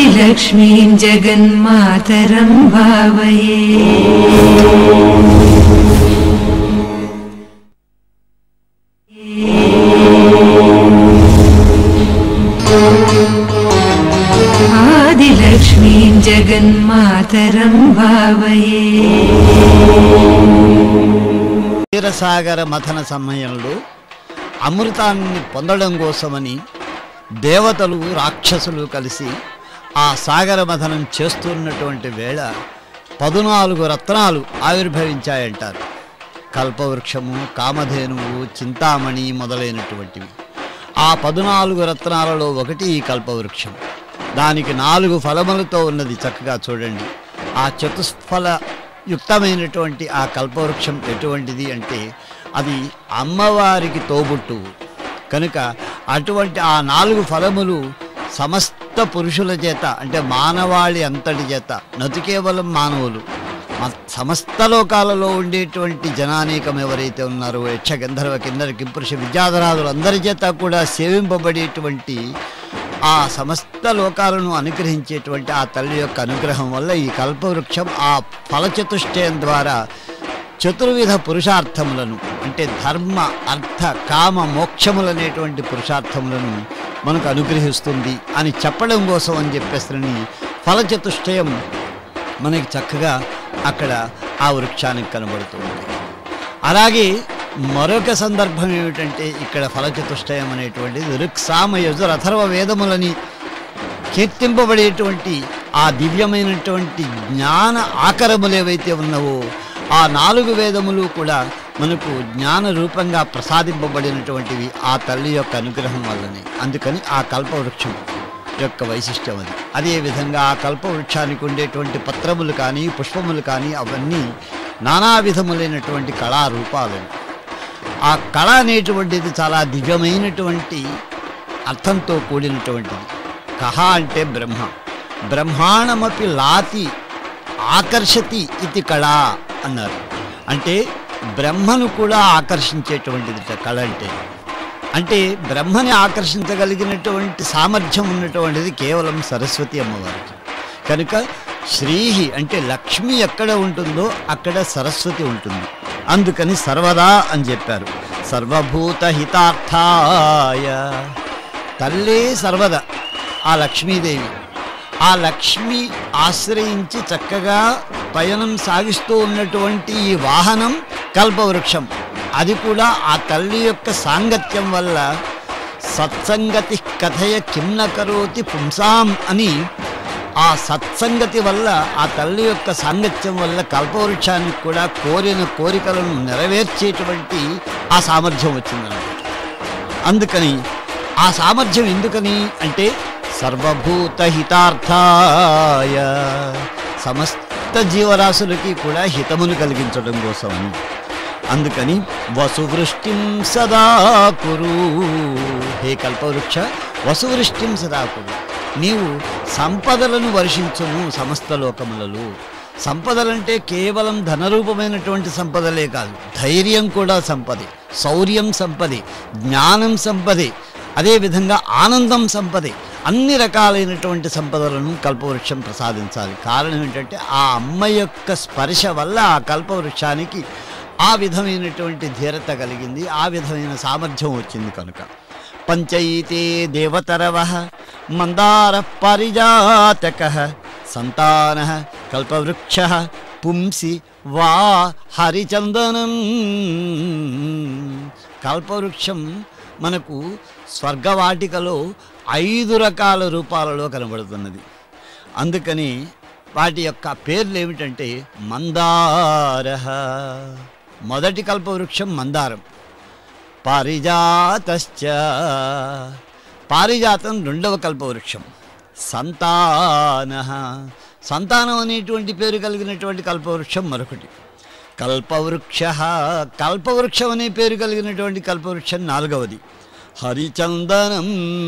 आदिलक्ष्मीं जगन्मातरं भावये आदिलक्ष्मीं जगन्मातरं भावये క్షీరసాగర మథన సమయంలో అమృతాన్ని పొందడం కోసమని దేవతలు రాక్షసులు కలిసి ఆ సాగర మథనం చేస్తున్నటువంటి వేళ పదునాలుగు రత్నాలు ఆవిర్భవించాయంటారు కల్పవృక్షము కామధేనువు చింతామణి మొదలైనటువంటివి ఆ పదునాలుగు రత్నాలలో ఒకటి ఈ కల్పవృక్షం దానికి నాలుగు ఫలములతో ఉన్నది చక్కగా చూడండి ఆ చతుష్ఫల యుక్తమైనటువంటి ఆ కల్పవృక్షం ఎటువంటిది అంటే అది అమ్మవారికి తోబుట్టువు కనుక అటువంటి ఆ నాలుగు ఫలములు సమస్త పురుషుల చేత అంటే మానవాళి అంతటి చేత నటు కేవలం మానవులు మ- సమస్త లోకాలలో ఉండేటువంటి జనానేకం ఎవరైతే ఉన్నారో యక్ష గంధర్వ కిన్నర కింపురుష విద్యాధరాదులు అందరి చేత కూడా సేవింపబడేటువంటి ఆ సమస్త లోకాలను అనుగ్రహించేటువంటి ఆ తల్లి యొక్క అనుగ్రహం వల్ల ఈ కల్పవృక్షం ఆ ఫలచతుష్టయం ద్వారా చతుర్విధ పురుషార్థములను అంటే ధర్మ అర్థ కామ మోక్షములనేటువంటి పురుషార్థములను మనకు అనుగ్రహిస్తుంది అని చెప్పడం కోసం అని చెప్పేసి ఫలచతుష్టయం మనకి చక్కగా అక్కడ ఆ వృక్షానికి కనబడుతుంది అలాగే మరొక సందర్భం ఏమిటంటే ఇక్కడ ఫలచతుష్టయం అనేటువంటిది ఋక్సామ యజుర్ అథర్వ వేదములని కీర్తింపబడేటువంటి ఆ దివ్యమైనటువంటి జ్ఞాన ఆకరములు ఏవైతే ఉన్నావో ఆ నాలుగు వేదములు కూడా మనకు జ్ఞాన రూపంగా ప్రసాదింపబడినటువంటివి ఆ తల్లి యొక్క అనుగ్రహం వల్లనే అందుకని ఆ కల్పవృక్షం యొక్క వైశిష్ట్యం అది అదేవిధంగా ఆ కల్పవృక్షానికి ఉండేటువంటి పత్రములు కానీ పుష్పములు కానీ అవన్నీ నానా విధములైనటువంటి కళారూపాలు ఆ కళ అనేటువంటిది చాలా దివ్యమైనటువంటి అర్థంతో కూడినటువంటిది కహ అంటే బ్రహ్మ బ్రహ్మాండమపి లాతి ఆకర్షతి ఇది కళ అన్నారు అంటే బ్రహ్మను కూడా ఆకర్షించేటువంటిది కళ అంటే అంటే బ్రహ్మని ఆకర్షించగలిగినటువంటి సామర్థ్యం ఉన్నటువంటిది కేవలం సరస్వతి అమ్మవారికి కనుక శ్రీహి అంటే లక్ష్మి ఎక్కడ ఉంటుందో అక్కడ సరస్వతి ఉంటుంది అందుకని సర్వదా అని చెప్పారు సర్వభూత హితార్థాయ తల్లే సర్వద ఆ లక్ష్మీదేవి ఆ లక్ష్మి ఆశ్రయించి చక్కగా పయనం సాగిస్తూ ఉన్నటువంటి ఈ వాహనం కల్పవృక్షం అది కూడా ఆ తల్లి యొక్క సాంగత్యం వల్ల సత్సంగతి కథయ కిమ్న కరోతి పుంసాం అని ఆ సత్సంగతి వల్ల ఆ తల్లి యొక్క సాంగత్యం వల్ల కల్పవృక్షానికి కూడా కోరిన కోరికలను నెరవేర్చేటువంటి ఆ సామర్థ్యం వచ్చిందన్నమాట అందుకని ఆ సామర్థ్యం ఎందుకని అంటే సర్వభూత హితార్థాయ సమస్త జీవరాశులకి కూడా హితమును కలిగించడం కోసమని అందుకని వసువృష్టిం సదా కురు హే కల్పవృక్ష వసువృష్టిం సదా కురు నీవు సంపదలను వర్షించుము సమస్త లోకములలో సంపదలంటే కేవలం ధనరూపమైనటువంటి సంపదలే కాదు ధైర్యం కూడా సంపదే శౌర్యం సంపదే జ్ఞానం సంపదే అదేవిధంగా ఆనందం సంపదే అన్ని రకాలైనటువంటి సంపదలను కల్పవృక్షం ప్రసాదించాలి కారణం ఏంటంటే ఆ అమ్మ యొక్క స్పర్శ వల్ల ఆ కల్పవృక్షానికి ఆ విధమైనటువంటి ధీరత కలిగింది ఆ విధమైన సామర్థ్యం వచ్చింది కనుక పంచైతే దేవతరవ మందార పారిజాతక సంతాన కల్పవృక్ష పుంసి వా హరిచందనం కల్పవృక్షం మనకు స్వర్గవాటికలో ఐదు రకాల రూపాలలో కనబడుతున్నది అందుకని వాటి యొక్క పేర్లు ఏమిటంటే మందార మొదటి కల్పవృక్షం మందారం పారిజాతశ్చ పారిజాతం రెండవ కల్పవృక్షం సంతాన సంతానం అనేటువంటి పేరు కలిగినటువంటి కల్పవృక్షం మరొకటి కల్పవృక్ష కల్పవృక్షం అనే పేరు కలిగినటువంటి కల్పవృక్షం నాలుగవది హరిచందనం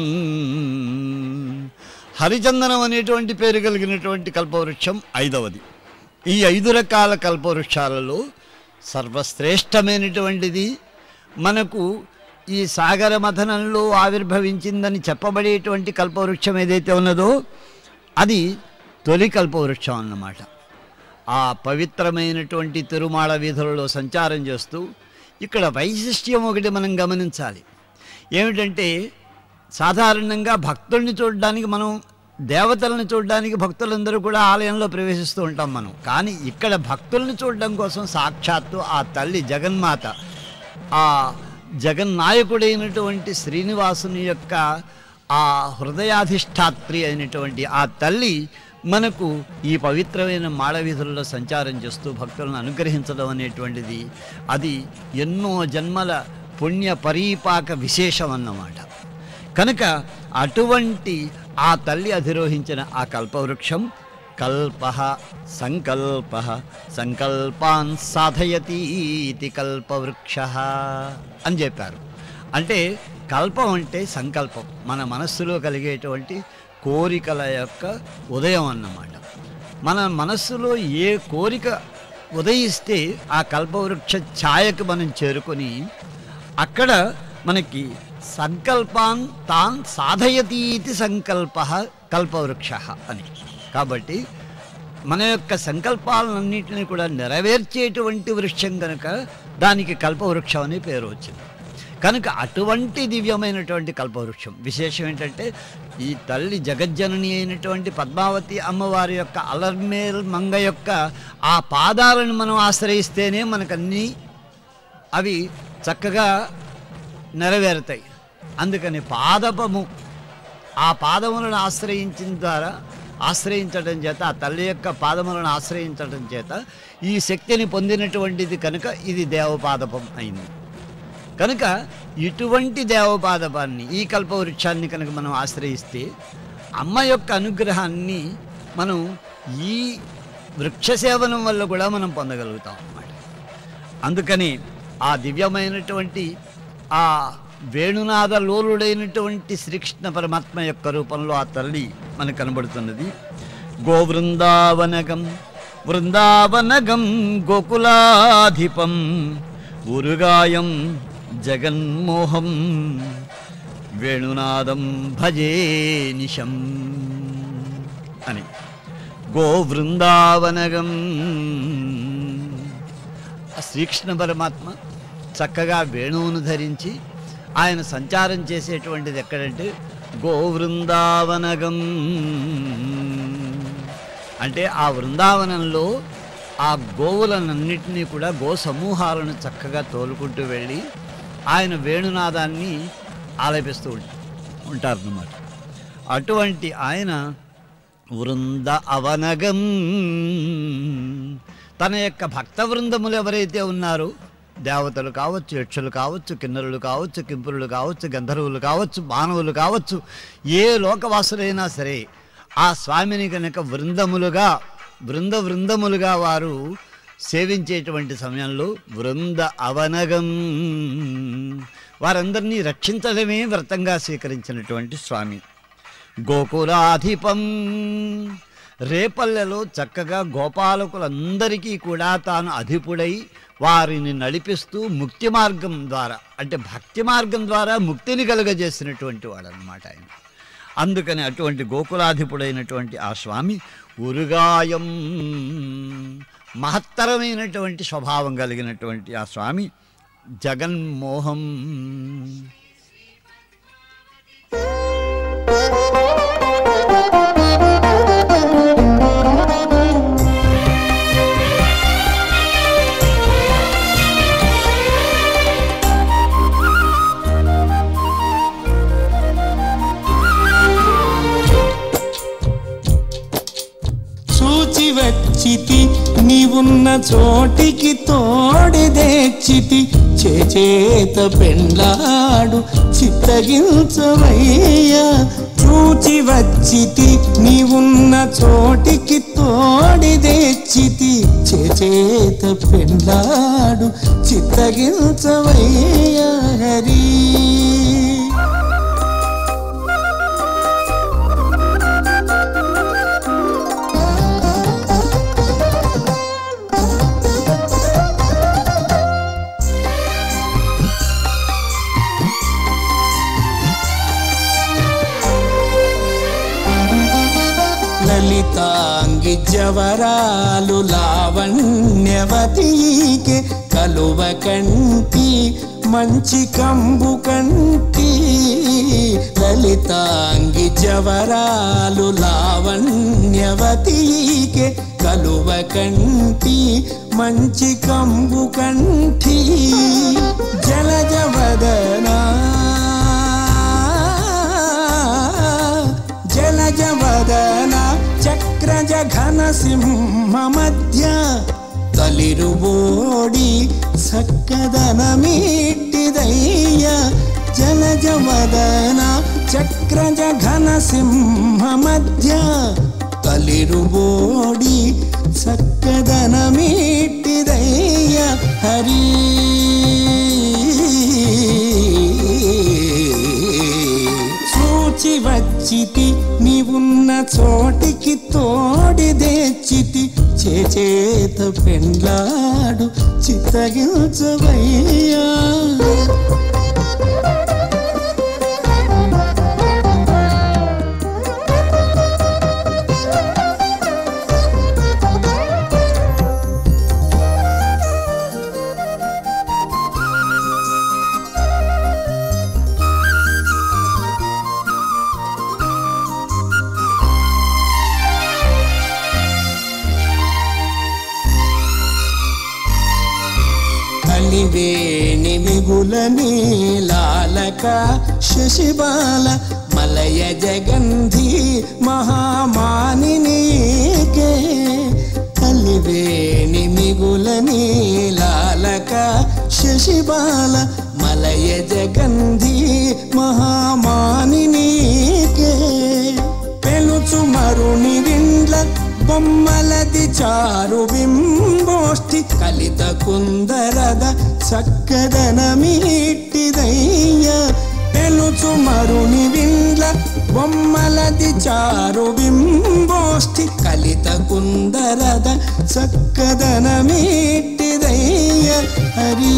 హరిచందనం అనేటువంటి పేరు కలిగినటువంటి కల్పవృక్షం ఐదవది ఈ ఐదు రకాల కల్పవృక్షాలలో సర్వశ్రేష్టమైనటువంటిది మనకు ఈ సాగర మథనంలో ఆవిర్భవించిందని చెప్పబడేటువంటి కల్పవృక్షం ఏదైతే ఉన్నదో అది తొలి కల్పవృక్షం అన్నమాట ఆ పవిత్రమైనటువంటి తిరుమాళ వీధులలో సంచారం చేస్తూ ఇక్కడ వైశిష్ట్యం ఒకటి మనం గమనించాలి ఏమిటంటే సాధారణంగా భక్తుల్ని చూడడానికి మనం దేవతలను చూడడానికి భక్తులందరూ కూడా ఆలయంలో ప్రవేశిస్తూ ఉంటాం మనం కానీ ఇక్కడ భక్తుల్ని చూడడం కోసం సాక్షాత్తు ఆ తల్లి జగన్మాత ఆ జగన్నాయకుడైనటువంటి శ్రీనివాసుని యొక్క ఆ హృదయాధిష్టాత్రి అయినటువంటి ఆ తల్లి మనకు ఈ పవిత్రమైన మాళవీధుల్లో సంచారం చేస్తూ భక్తులను అనుగ్రహించడం అనేటువంటిది అది ఎన్నో జన్మల పుణ్య పరీపాక విశేషం అన్నమాట కనుక అటువంటి ఆ తల్లి అధిరోహించిన ఆ కల్పవృక్షం కల్ప సంకల్ప సంకల్పాన్ సాధయతి ఇది కల్పవృక్ష అని చెప్పారు అంటే కల్పం అంటే సంకల్పం మన మనస్సులో కలిగేటువంటి కోరికల యొక్క ఉదయం అన్నమాట మన మనస్సులో ఏ కోరిక ఉదయిస్తే ఆ కల్పవృక్ష ఛాయకు మనం చేరుకొని అక్కడ మనకి సంకల్పాన్ తాన్ సాధయతీతి సంకల్ప కల్పవృక్ష అని కాబట్టి మన యొక్క సంకల్పాలన్నింటినీ కూడా నెరవేర్చేటువంటి వృక్షం కనుక దానికి కల్పవృక్షం అనే పేరు వచ్చింది కనుక అటువంటి దివ్యమైనటువంటి కల్పవృక్షం విశేషం ఏంటంటే ఈ తల్లి జగజ్జనని అయినటువంటి పద్మావతి అమ్మవారి యొక్క అలర్మేల్ మంగ యొక్క ఆ పాదాలను మనం ఆశ్రయిస్తేనే మనకన్నీ అవి చక్కగా నెరవేరుతాయి అందుకని పాదపము ఆ పాదములను ఆశ్రయించిన ద్వారా ఆశ్రయించడం చేత ఆ తల్లి యొక్క పాదములను ఆశ్రయించడం చేత ఈ శక్తిని పొందినటువంటిది కనుక ఇది దేవపాదపం అయింది కనుక ఇటువంటి దేవపాదపాన్ని ఈ కల్పవృక్షాన్ని కనుక మనం ఆశ్రయిస్తే అమ్మ యొక్క అనుగ్రహాన్ని మనం ఈ వృక్ష సేవనం వల్ల కూడా మనం పొందగలుగుతాం అన్నమాట అందుకని ఆ దివ్యమైనటువంటి ఆ వేణునాద లోలుడైనటువంటి శ్రీకృష్ణ పరమాత్మ యొక్క రూపంలో ఆ తల్లి మనకు కనబడుతున్నది గోవృందావనగం వృందావనగం గోకులాధిపం ఉరుగాయం జగన్మోహం వేణునాదం భజే నిశం అని గోవృందావనగం ఆ శ్రీకృష్ణ పరమాత్మ చక్కగా వేణువును ధరించి ఆయన సంచారం చేసేటువంటిది ఎక్కడంటే గోవృందావనగం అంటే ఆ వృందావనంలో ఆ గోవులనన్నింటినీ కూడా గో సమూహాలను చక్కగా తోలుకుంటూ వెళ్ళి ఆయన వేణునాదాన్ని ఆలపిస్తూ ఉంటా- ఉంటారన్నమాట అటువంటి ఆయన వృంద అవనగం తన యొక్క భక్త వృందములు ఎవరైతే ఉన్నారో దేవతలు కావచ్చు యక్షులు కావచ్చు కిన్నరులు కావచ్చు కింపురులు కావచ్చు గంధర్వులు కావచ్చు మానవులు కావచ్చు ఏ లోకవాసులైనా సరే ఆ స్వామిని కనుక వృందములుగా బృంద వృందములుగా వారు సేవించేటువంటి సమయంలో వృంద అవనగం వారందరినీ రక్షించడమే వ్రతంగా స్వీకరించినటువంటి స్వామి గోకులాధిపం రేపల్లెలో చక్కగా గోపాలకులందరికీ కూడా తాను అధిపుడై వారిని నడిపిస్తూ ముక్తి మార్గం ద్వారా అంటే భక్తి మార్గం ద్వారా ముక్తిని కలుగజేసినటువంటి వాడనమాట ఆయన అందుకని అటువంటి గోకులాధిపుడైనటువంటి ఆ స్వామి ఉరుగాయం మహత్తరమైనటువంటి స్వభావం కలిగినటువంటి ఆ స్వామి జగన్మోహం చూచి వచ్చితి నీవున్న చోటికి తోడిదేచ్చితి చేచేత పెండ్లాడు చిత్తగించవయ్యా చూచి వచ్చితి నీవున్న చోటికి తోడిదేచ్చితి చేచేత పెండ్లాడు చిత్తగించవయ్యా హరి లలితాంగి జవరాలు లావణ్యవతీకే కలువ కంటి మంచి కంబు కంటి లలితాంగి జవరాలు లావణ్యవతీకే కలువ కంటి మంచి కంబు కంఠి జలజవదనా జలజవదన చక్రజ ఘన సింహ మధ్య తలిరుబోడి సక్కదన మీటిదయ్య జలజవదన చక్రజ ఘన సింహ మధ్య తలిరుబోడి సక్కదన మీటిదయ్య హరి చూచి వచ్చితి నీవున్న చోటికి తోడి తెచ్చితి చేచేత పెండ్లాడు చిత్తగించవయ్యా కలివేణి మిగుల నీలాలక శశిబాల మలయ జగంధి మహామానినీకే కలివేణి మిగుల నీలాలక శశిబాల మలయ జగంధి మహామానినీకే పెలుచు మరుని విండ్ల బొమ్మలది చారు బింబోష్టి కలిత కుందರದ చక్కదన మీటిదయ్య పెలుచు మరుని విండ్ల బొమ్మలది చారు బింబోష్టి కలిత కుందರದ చక్కదన మీటిదయ్య హరి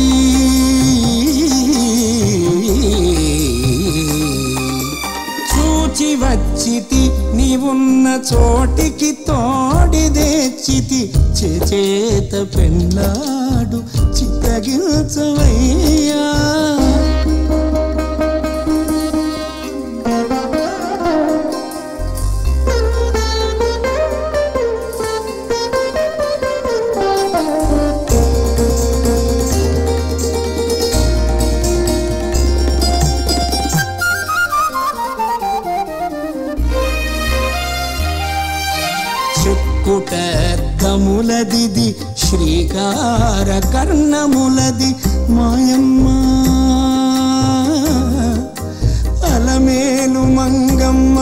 చూచి వచ్చితి నీవున్న చోటికి తోడి తెచ్చితి చేత పెళ్ళాడు చిత్తగించవయ్యా చిక్కుటద్దములదిది శ్రీకార కర్ణములది మాయమ్మ అలమేలు మంగమ్మ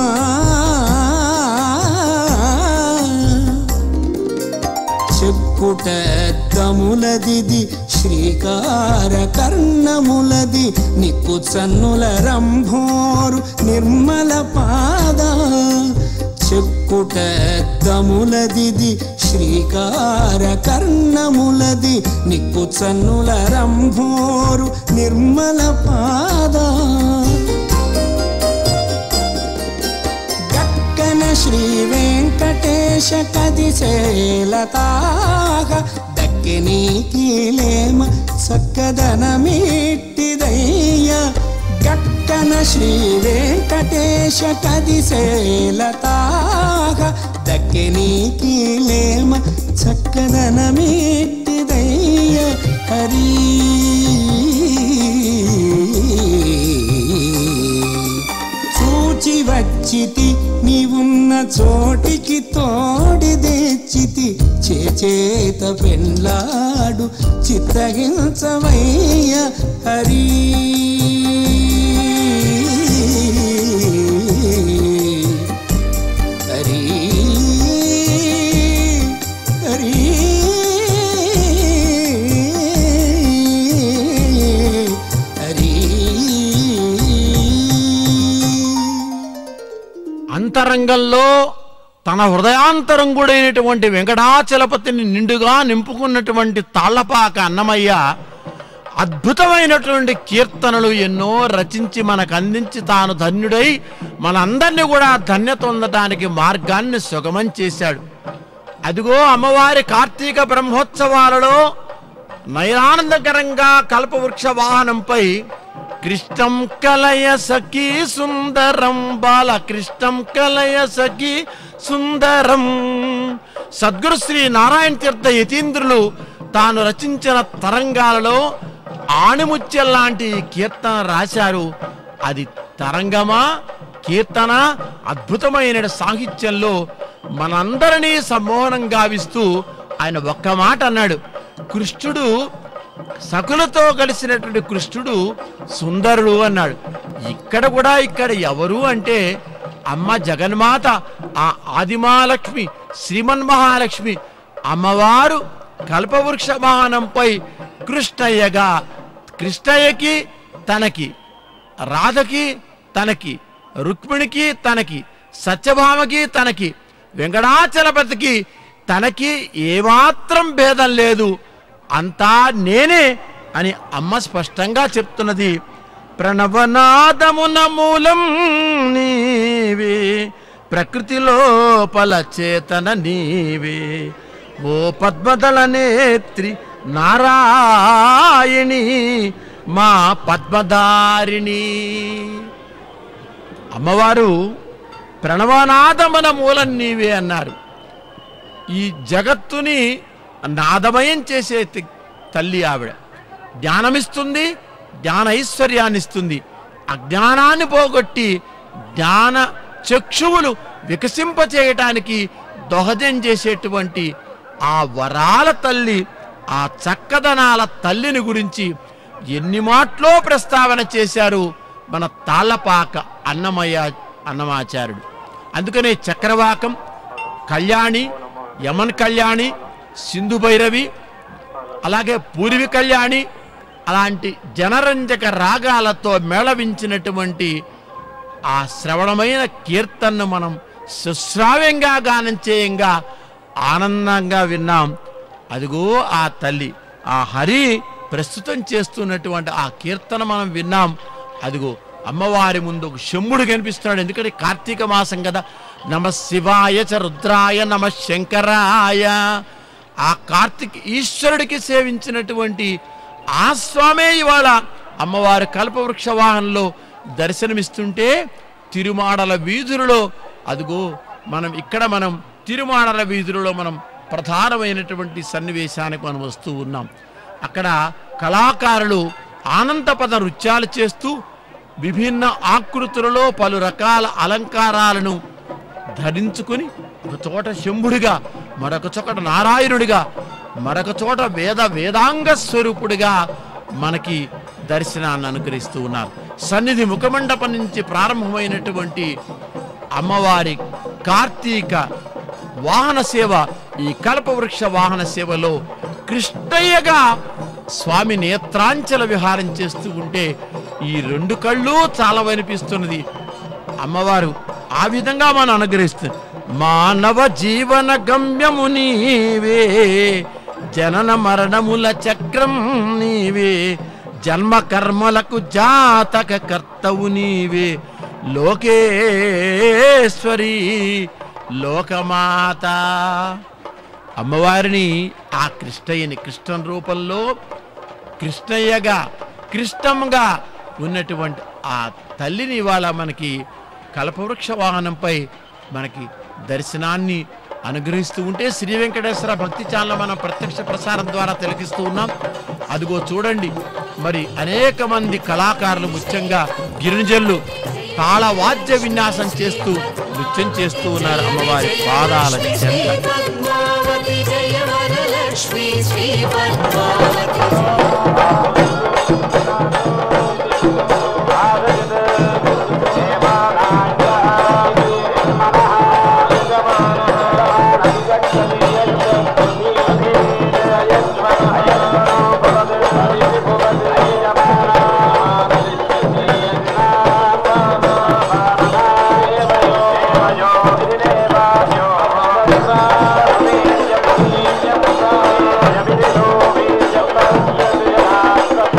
చెక్కుటద్దములదిది శ్రీకార కర్ణములది నిక్కు చన్నుల రంభోరు నిర్మల పాద చెక్కుటద్దములదిది శ్రీకార కర్ణములది నిక్కు చన్నుల రంభోరు నిర్మల పాద గక్కన శ్రీ వెంకటేశ కదిశేలతాగ దక్కిని కీలేమ సక్కదన మీటిదయ్య గక్కన శ్రీ వెంకటేశ కదిశేలతాగ దక్కిని కీలేమ చక్కదన మీటిదయ్య హరి చూచి వచ్చితి నీవున్న చోటికి తోడి తెచ్చితి చేచేత పెళ్ళాడు చిత్తగించవయ్య హరి హరి హరి హరి అంతరంగంలో తన హృదయాంతరంగుడైనటువంటి వెంకటాచలపతిని నిండుగా నింపుకున్నటువంటి తాళ్లపాక అన్నమయ్య అద్భుతమైనటువంటి కీర్తనలు ఎన్నో రచించి మనకు అందించి తాను ధన్యుడై మనందరినీ కూడా ధన్యత పొందటానికి మార్గాన్ని సుగమం చేశాడు అదిగో అమ్మవారి కార్తీక బ్రహ్మోత్సవాలలో నయనానందకరంగా కల్పవృక్ష వాహనంపై కృష్ణం కలయ సఖీ సుందరం బాల కృష్ణం కలయ సఖీ సుందరం సద్గురు శ్రీ నారాయణ తీర్థ యతీంద్రులు తాను రచించిన తరంగాలలో ఆణిముత్యం లాంటి కీర్తన రాశారు అది తరంగమా కీర్తన అద్భుతమైన సాహిత్యంలో మనందరినీ సమ్మోహనం గావిస్తూ ఆయన ఒక్క మాట అన్నాడు కృష్ణుడు సకులతో కలిసినటువంటి కృష్ణుడు సుందరుడు అన్నాడు ఇక్కడ కూడా ఇక్కడ ఎవరు అంటే అమ్మ జగన్మాత ఆ ఆదిమాలక్ష్మి శ్రీమన్ మహాలక్ష్మి అమ్మవారు కల్పవృక్ష వాహనంపై కృష్ణయ్యగా కృష్ణయ్యకి తనకి రాధకి తనకి రుక్మిణికి తనకి సత్యభామకి తనకి వెంకటాచలపతికి తనకి ఏమాత్రం భేదం లేదు అంతా నేనే అని అమ్మ స్పష్టంగా చెప్తున్నది ప్రణవనాదమున మూలం నీవే ప్రకృతి లోపల చేతన నీవే ఓ పద్మదళ నేత్రి నారాయణి మా పద్మధారిణి అమ్మవారు ప్రణవనాదమన మూలం నీవే అన్నారు ఈ జగత్తుని నాదమయం చేసే తి- తల్లి ఆవిడ జ్ఞానమిస్తుంది జ్ఞాన ఐశ్వర్యాన్ని ఇస్తుంది అజ్ఞానాన్ని పోగొట్టి జ్ఞాన చక్షువులు వికసింపచేయటానికి దోహదం చేసేటువంటి ఆ వరాల తల్లి ఆ చక్కదనాల తల్లిని గురించి ఎన్ని మాటలో ప్రస్తావన చేశారు మన తాళ్ళపాక అన్నమయ్య అన్నమాచార్యుడు అందుకనే చక్రవాకం కళ్యాణి యమన్ కళ్యాణి సింధు భైరవి అలాగే పూర్వి కళ్యాణి అలాంటి జనరంజక రాగాలతో మేళవించినటువంటి ఆ శ్రవణమైన కీర్తనను మనం సుశ్రావ్యంగా గానం చేయంగా ఆనందంగా విన్నాం అదిగో ఆ తల్లి ఆ హరి ప్రస్తుతం చేస్తున్నటువంటి ఆ కీర్తన మనం విన్నాం అదిగో అమ్మవారి ముందు ఒక శంభుడు కనిపిస్తున్నాడు ఎందుకంటే కార్తీక మాసం కదా నమ శివాయ చ రుద్రాయ నమ శంకరాయ ఆ కార్తీక ఈశ్వరుడికి సేవించినటువంటి ఆ స్వామే ఇవాళ అమ్మవారి కల్పవృక్ష వాహనంలో దర్శనమిస్తుంటే తిరుమాడల వీధులలో అదిగో మనం ఇక్కడ మనం తిరుమాడల వీధులలో మనం ప్రధానమైనటువంటి సన్నివేశానికి మనం వస్తూ ఉన్నాం అక్కడ కళాకారులు ఆనందపద నృత్యాలు చేస్తూ విభిన్న ఆకృతులలో పలు రకాల అలంకారాలను ధరించుకుని ఒక చోట శంభుడిగా మరొక చోట నారాయణుడిగా మరొక చోట వేద వేదాంగ స్వరూపుడిగా మనకి దర్శనాన్ని అనుగ్రహిస్తూ ఉన్నారు సన్నిధి ముఖమండపం నుంచి ప్రారంభమైనటువంటి అమ్మవారి కార్తీక వాహన సేవ ఈ కల్పవృక్ష వాహన సేవలో కృష్ణయ్యగా స్వామి నేత్రాంచల విహారం చేస్తూ ఉంటే ఈ రెండు కళ్ళు చాలా వినిపిస్తున్నది అమ్మవారు ఆ విధంగా మనం అనుగ్రహిస్తుంది మానవ జీవన గమ్యము నీవే జనన మరణముల చక్రం నీవే జన్మ కర్మలకు జాతక కర్తవు నీవే లోకేశ్వరి లోకమాత అమ్మవారిని ఆ కృష్ణయ్యని కృష్ణ రూపంలో కృష్ణయ్యగా కృష్ణంగా ఉన్నటువంటి ఆ తల్లిని ఇవాళ మనకి కల్పవృక్ష వాహనంపై మనకి దర్శనాన్ని అనుగ్రహిస్తూ ఉంటే శ్రీ వెంకటేశ్వర భక్తి ఛానల్ మనం ప్రత్యక్ష ప్రసారం ద్వారా తిలకిస్తూ ఉన్నాం అదిగో చూడండి మరి అనేక మంది కళాకారులు ముఖ్యంగా గిరిజనులు తాళ వాద్య విన్యాసం చేస్తూ నృత్యం చేస్తూ ఉన్నారు అమ్మవారి పాదాల చెంత పద్మావతి జయ వరలక్ష్మి శ్రీ పద్మావతి Yeah.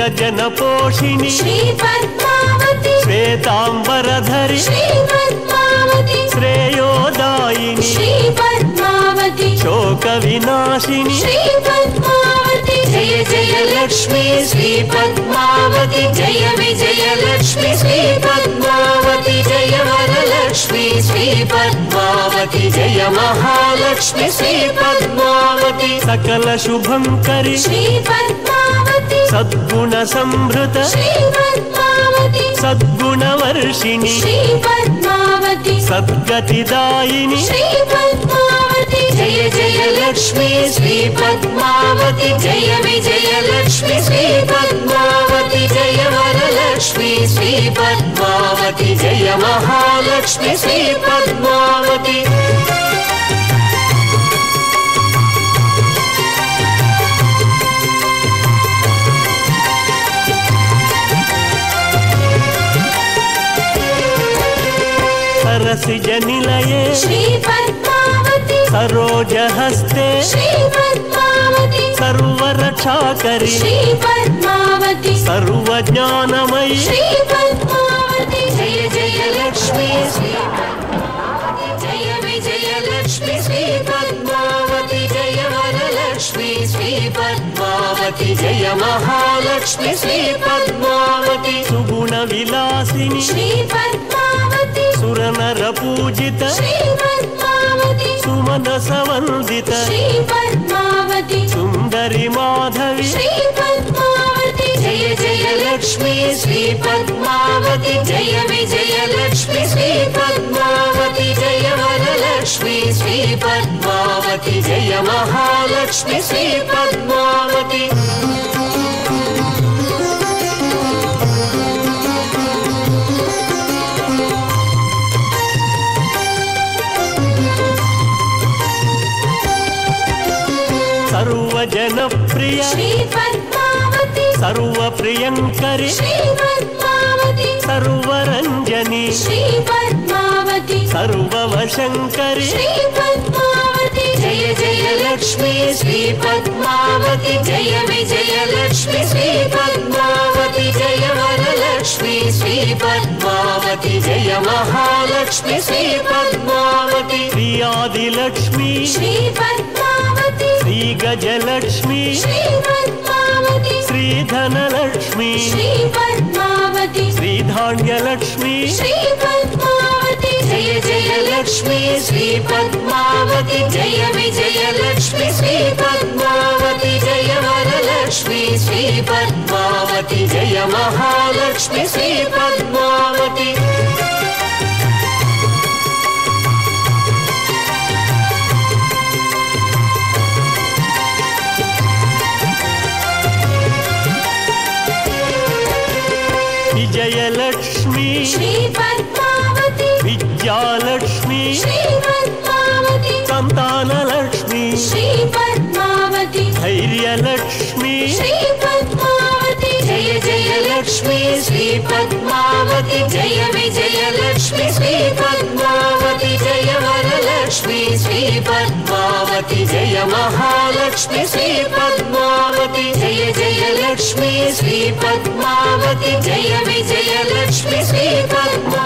జన పోషిణి శ్రీ పద్మావతి శ్వేతాంబరధరి శ్రీ పద్మావతి శ్రేయోదాయిని శ్రీ పద్మావతి శోక వినాశిని శ్రీ పద్మావతి జయ జయ లక్ష్మి శ్రీ పద్మావతి జయ విజయ లక్ష్మి శ్రీ పద్మావతి జయ వరలక్ష్మి శ్రీ పద్మావతి జయ మహాలక్ష్మి శ్రీ పద్మావతి సకల శుభం కరి శ్రీ పద్మావతి సద్గుణ సంభృత శ్రీ పద్మావతి సద్గుణ వర్షిణి శ్రీ పద్మావతి సద్గతిదాయిని శ్రీ పద్మావతి జయ జయ లక్ష్మి శ్రీ పద్మావతి జయ విజయ లక్ష్మి శ్రీ పద్మావతి జయ వరలక్ష్మి శ్రీ పద్మావతి జయ మహాలక్ష్మి శ్రీ పద్మావతి సరసిజ నిలయే శ్రీ పద్మావతి సరోజహస్తే శ్రీ పద్మావతి సర్వరక్షాకరి శ్రీ పద్మావతి సర్వజ్ఞానమయి శ్రీ పద్మావతి జయ జయ లక్ష్మి శ్రీ పద్మావతి జయ విజయ లక్ష్మి శ్రీ పద్మావతి జయ వరలక్ష్మి శ్రీ పద్మావతి జయ మహాలక్ష్మి శ్రీ పద్మావతి సుగుణ విలాసిని శ్రీ పద్మావతి సురనర పూజిత శ్రీ పద్మావతి సుమనస వందిత శ్రీ పద్మావతి సుందరి మాధవి శ్రీ పద్మావతి జయ జయ లక్ష్మి శ్రీ పద్మావతి జయ విజయ లక్ష్మి శ్రీ పద్మావతి జయ వరలక్ష్మి శ్రీ పద్మావతి జయ మహాలక్ష్మి శ్రీ పద్మావతి సర్వజన ప్రియ శ్రీ పద్మావతి సర్వ ప్రియంకరి శ్రీ పద్మావతి సర్వరంజని శ్రీ పద్మావతి సర్వవశంకరి శ్రీ పద్మావతి జయ జయ లక్ష్మి శ్రీ పద్మావతి జయ విజయ లక్ష్మి శ్రీ పద్మావతి జయ వరలక్ష్మి శ్రీ పద్మావతి జయ మహాలక్ష్మి శ్రీ పద్మావతి శ్రీయాది లక్ష్మి శ్రీ పద్మావతి శ్రీ గజలక్ష్మి శ్రీ పద్మావతి శ్రీ ధనలక్ష్మి శ్రీ పద్మావతి శ్రీ ధాన్యలక్ష్మి శ్రీ పద్మావతి జయ జయ లక్ష్మి శ్రీ పద్మావతి జయ విజయ లక్ష్మి శ్రీ పద్మావతి జయ వరలక్ష్మి శ్రీ పద్మావతి జయ మహాలక్ష్మి శ్రీ పద్మావతి విజయలక్ష్మి శ్రీ పద్మావతి విద్యాలక్ష్మి శ్రీ పద్మావతి సంతానలక్ష్మి శ్రీ పద్మావతి ధైర్యలక్ష్మి శ్రీ పద్మావతి జయ జయ లక్ష్మి శ్రీ పద్మావతి జయ విజయ లక్ష్మి శ్రీ పద్మావతి జయ వరలక్ష్మి శ్రీ పద్మావతి జయ మహాలక్ష్మి శ్రీ పద్మావతి జయ జయ లక్ష్మి శ్రీ పద్మావతి జయ విజయ లక్ష్మి శ్రీ పద్మా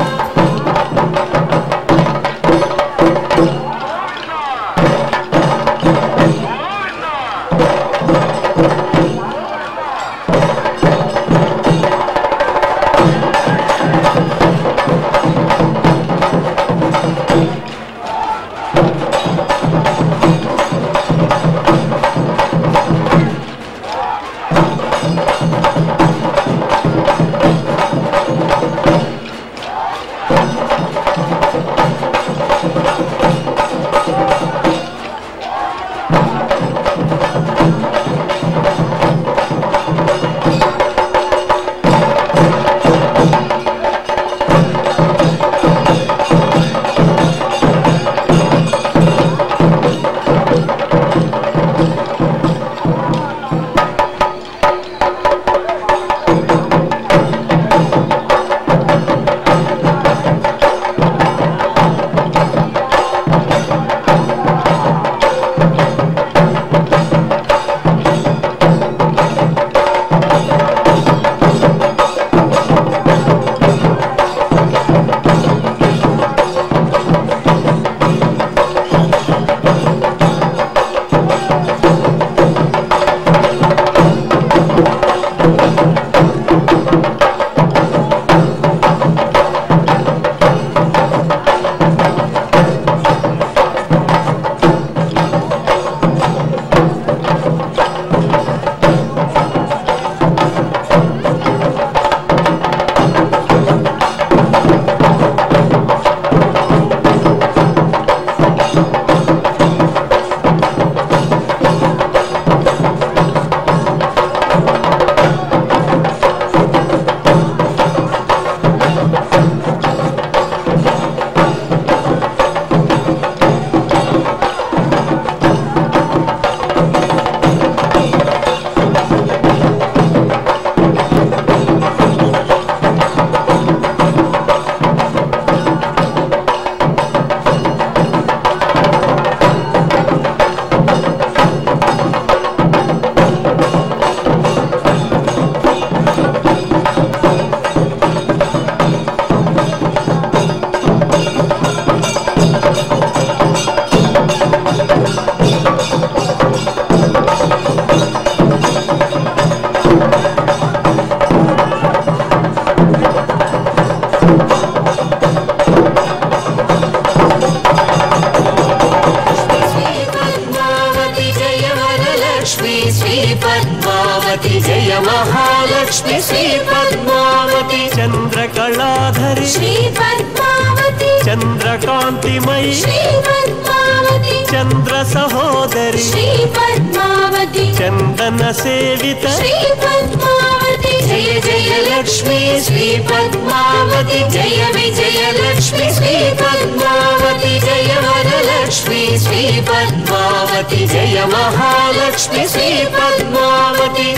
శ్రీపద్మావతి చంద్రకళాధరి శ్రీపద్మావతి చంద్రకాంతిమయి శ్రీపద్మావతి చంద్ర సహోదరి శ్రీపద్మావతి చందన సేవిత శ్రీపద్మావతి జయ జయ లక్ష్మీ శ్రీపద్మావతి జయ విజయ లక్ష్మి శ్రీపద్మావతి జయ వరలక్ష్మి శ్రీపద్మావతి జయ మహాలక్ష్మి శ్రీపద్మావతి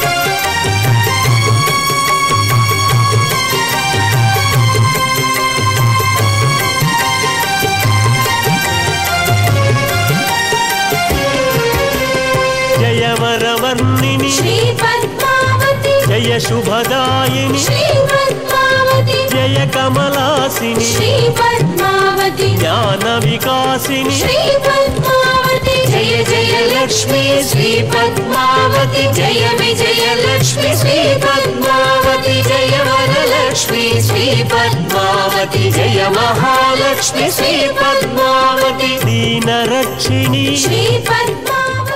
జయ వరవర్ణిని శ్రీపద్మావతి జయ శుభదాయిని శ్రీపద్మావతి జయ కమలాసిని శ్రీపద్మావతి జ్ఞాన వికాసిని శ్రీపద్మావతి జయ జయ లక్ష్మీ శ్రీపద్మావతి జయ విజయ లక్ష్మి శ్రీపద్మావతి జయ వరలక్ష్మి శ్రీపద్మావతి జయ మహాలక్ష్మి శ్రీపద్మావతి దీన రక్షిణి శ్రీపద్మావతి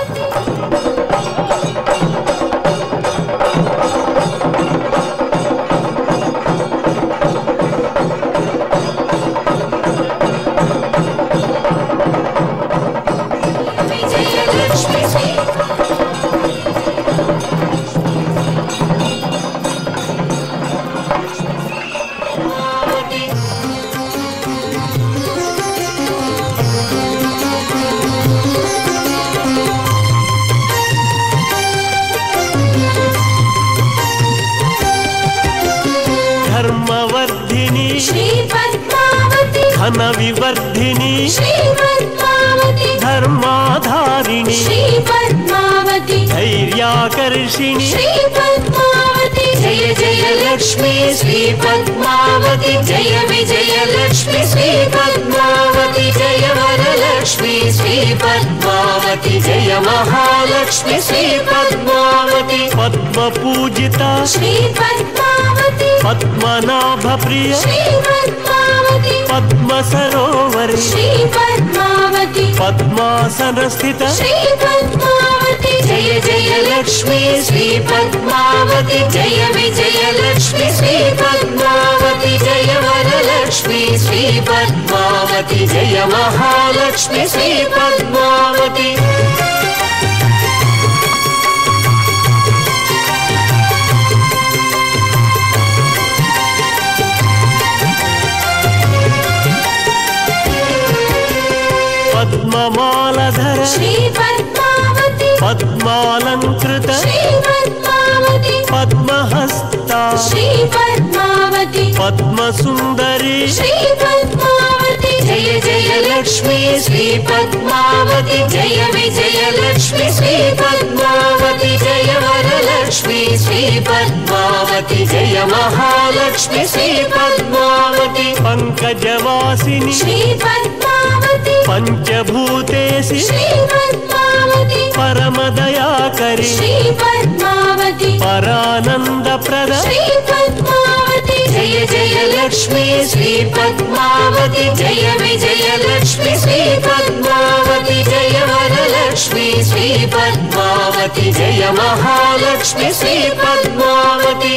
విజయ లక్ష్మి శ్రీ ధర్మవర్ధిని శ్రీపద్మావతి ధన వివర్ధిని శ్రీపద్మావతి ధర్మాధారిణి శ్రీపద్మావతి ధైర్యాకర్షిణి శ్రీపద్మావతి జయ జయ లక్ష్మి శ్రీపద్మావతి జయ విజయ లక్ష్మి శ్రీపద్మావతి జయ వరలక్ష్మి శ్రీపద్మావతి జయ మహాలక్ష్మి శ్రీపద్మావతి పద్మ పూజిత శ్రీపద్మావతి పద్మనాభ ప్రియ శ్రీపద్మావతి పద్మ సరోవరి శ్రీపద్మావతి పద్మాసన స్థిత శ్రీపద్మావతి జయ జయ లక్ష్మి శ్రీపద్మావతి జయ విజయ లక్ష్మి శ్రీపద్మావతి జయ వరలక్ష్మి శ్రీపద్మావతి జయ మహాలక్ష్మి శ్రీపద్మావతి పద్మమాలధర శ్రీపద్మావతి పద్మాలంకృత శ్రీపద్మావతి పద్మహస్త శ్రీపద్మావతి పద్మసుందరి శ్రీపద్మావతి జయ జయ లక్ష్మి శ్రీపద్మావతి జయ విజయ లక్ష్మి శ్రీపద్మావతి జయ వరలక్ష్మి శ్రీపద్మావతి జయ మహాలక్ష్మి శ్రీపద్మావతి పంకజవాసిని శ్రీపద్మావతి పంచభూతేసి శ్రీపద్మావతి పరమదయాకరి శ్రీపద్మావతి పరానందప్రద శ్రీపద్మావతి జయ జయ లక్ష్మి శ్రీపద్మావతి జయ విజయ లక్ష్మి శ్రీపద్మావతి జయ వరలక్ష్మి శ్రీపద్మావతి జయ మహాలక్ష్మి శ్రీపద్మావతి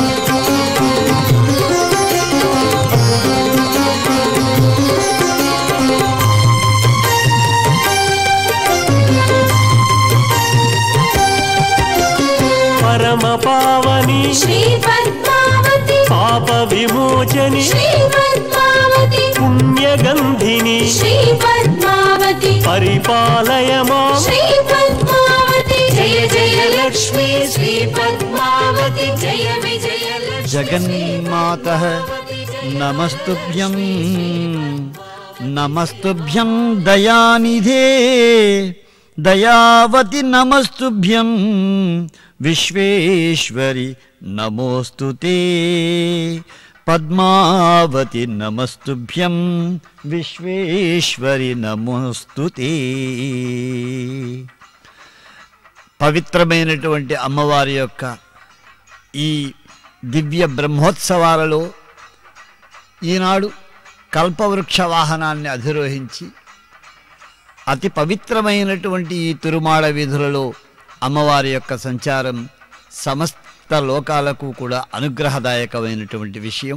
పరమ పావని శ్రీపద్మావతి పాప విమోచని శ్రీపద్మావతి పుణ్యగంధిని శ్రీపద్మావతి పరిపాలయ మాం శ్రీపద్మావతి జయ జయ లక్ష్మి శ్రీపద్మావతి జయ విజయ లక్ష్మి జగన్మాత నమస్తుభ్యం నమస్తుభ్యం దయానిధే దయావతి నమస్తుభ్యం విశ్వేశ్వరి నమోస్తు పద్మావతి నమస్తుభ్యం విశ్వేశ్వరి నమోస్తు పవిత్రమైనటువంటి అమ్మవారి యొక్క ఈ దివ్య బ్రహ్మోత్సవాలలో ఈనాడు కల్పవృక్ష వాహనాన్ని అధిరోహించి అతి పవిత్రమైనటువంటి ఈ తిరుమాడ వీధులలో అమ్మవారి యొక్క సంచారం సమస్ సమస్త లోకాలకు కూడా అనుగ్రహదాయకమైనటువంటి విషయం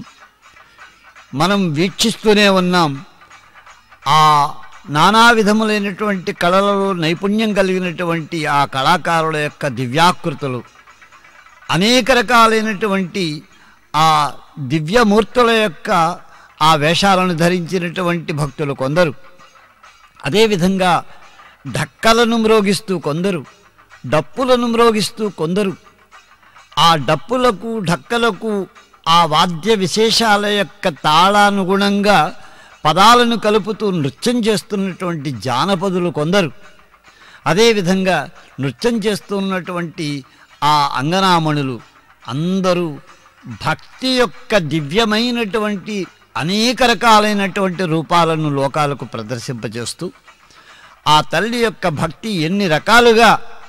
మనం వీక్షిస్తూనే ఉన్నాం ఆ నానా విధములైనటువంటి కళలలో నైపుణ్యం కలిగినటువంటి ఆ కళాకారుల యొక్క దివ్యాకృతులు అనేక రకాలైనటువంటి ఆ దివ్యమూర్తుల యొక్క ఆ వేషాలను ధరించినటువంటి భక్తులు కొందరు అదేవిధంగా ఢక్కలను మ్రోగిస్తూ కొందరు డప్పులను మ్రోగిస్తూ కొందరు ఆ డప్పులకు ఢక్కలకు ఆ వాద్య విశేషాల యొక్క తాళానుగుణంగా పదాలను కలుపుతూ నృత్యం చేస్తున్నటువంటి జానపదులు కొందరు అదేవిధంగా నృత్యం చేస్తున్నటువంటి ఆ అంగనామణులు అందరూ భక్తి యొక్క దివ్యమైనటువంటి అనేక రకాలైనటువంటి రూపాలను లోకాలకు ప్రదర్శింపజేస్తూ ఆ తల్లి యొక్క భక్తి ఎన్ని రకాలుగా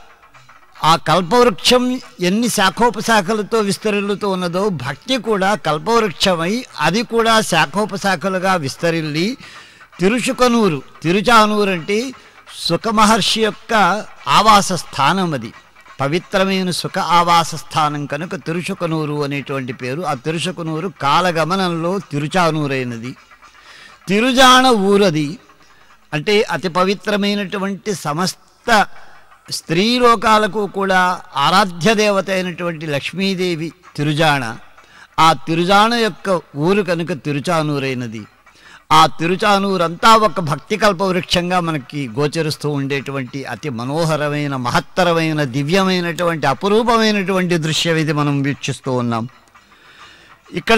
ఆ కల్పవృక్షం ఎన్ని శాఖోపశాఖలతో విస్తరిల్లుతూ ఉన్నదో భక్తి కూడా కల్పవృక్షమై అది కూడా శాఖోపశాఖలుగా విస్తరిల్లి తిరుచుకనూరు తిరుచానూరు అంటే సుఖమహర్షి యొక్క ఆవాస స్థానం అది పవిత్రమైన సుఖ ఆవాస స్థానం కనుక తిరుచుకనూరు అనేటువంటి పేరు ఆ తిరుచుకనూరు కాలగమనంలో తిరుచానూరైనది తిరుజాణ ఊరది అంటే అతి పవిత్రమైనటువంటి సమస్త స్త్రీలోకాలకు కూడా ఆరాధ్య దేవత అయినటువంటి లక్ష్మీదేవి తిరుజాణ ఆ తిరుజాణ యొక్క ఊరు కనుక తిరుచానూరైనది ఆ తిరుచానూరంతా ఒక భక్తి కల్పవృక్షంగా మనకి గోచరిస్తూ ఉండేటువంటి అతి మనోహరమైన మహత్తరమైన దివ్యమైనటువంటి అపురూపమైనటువంటి దృశ్యం ఇది మనం వీక్షిస్తూ ఉన్నాం ఇక్కడ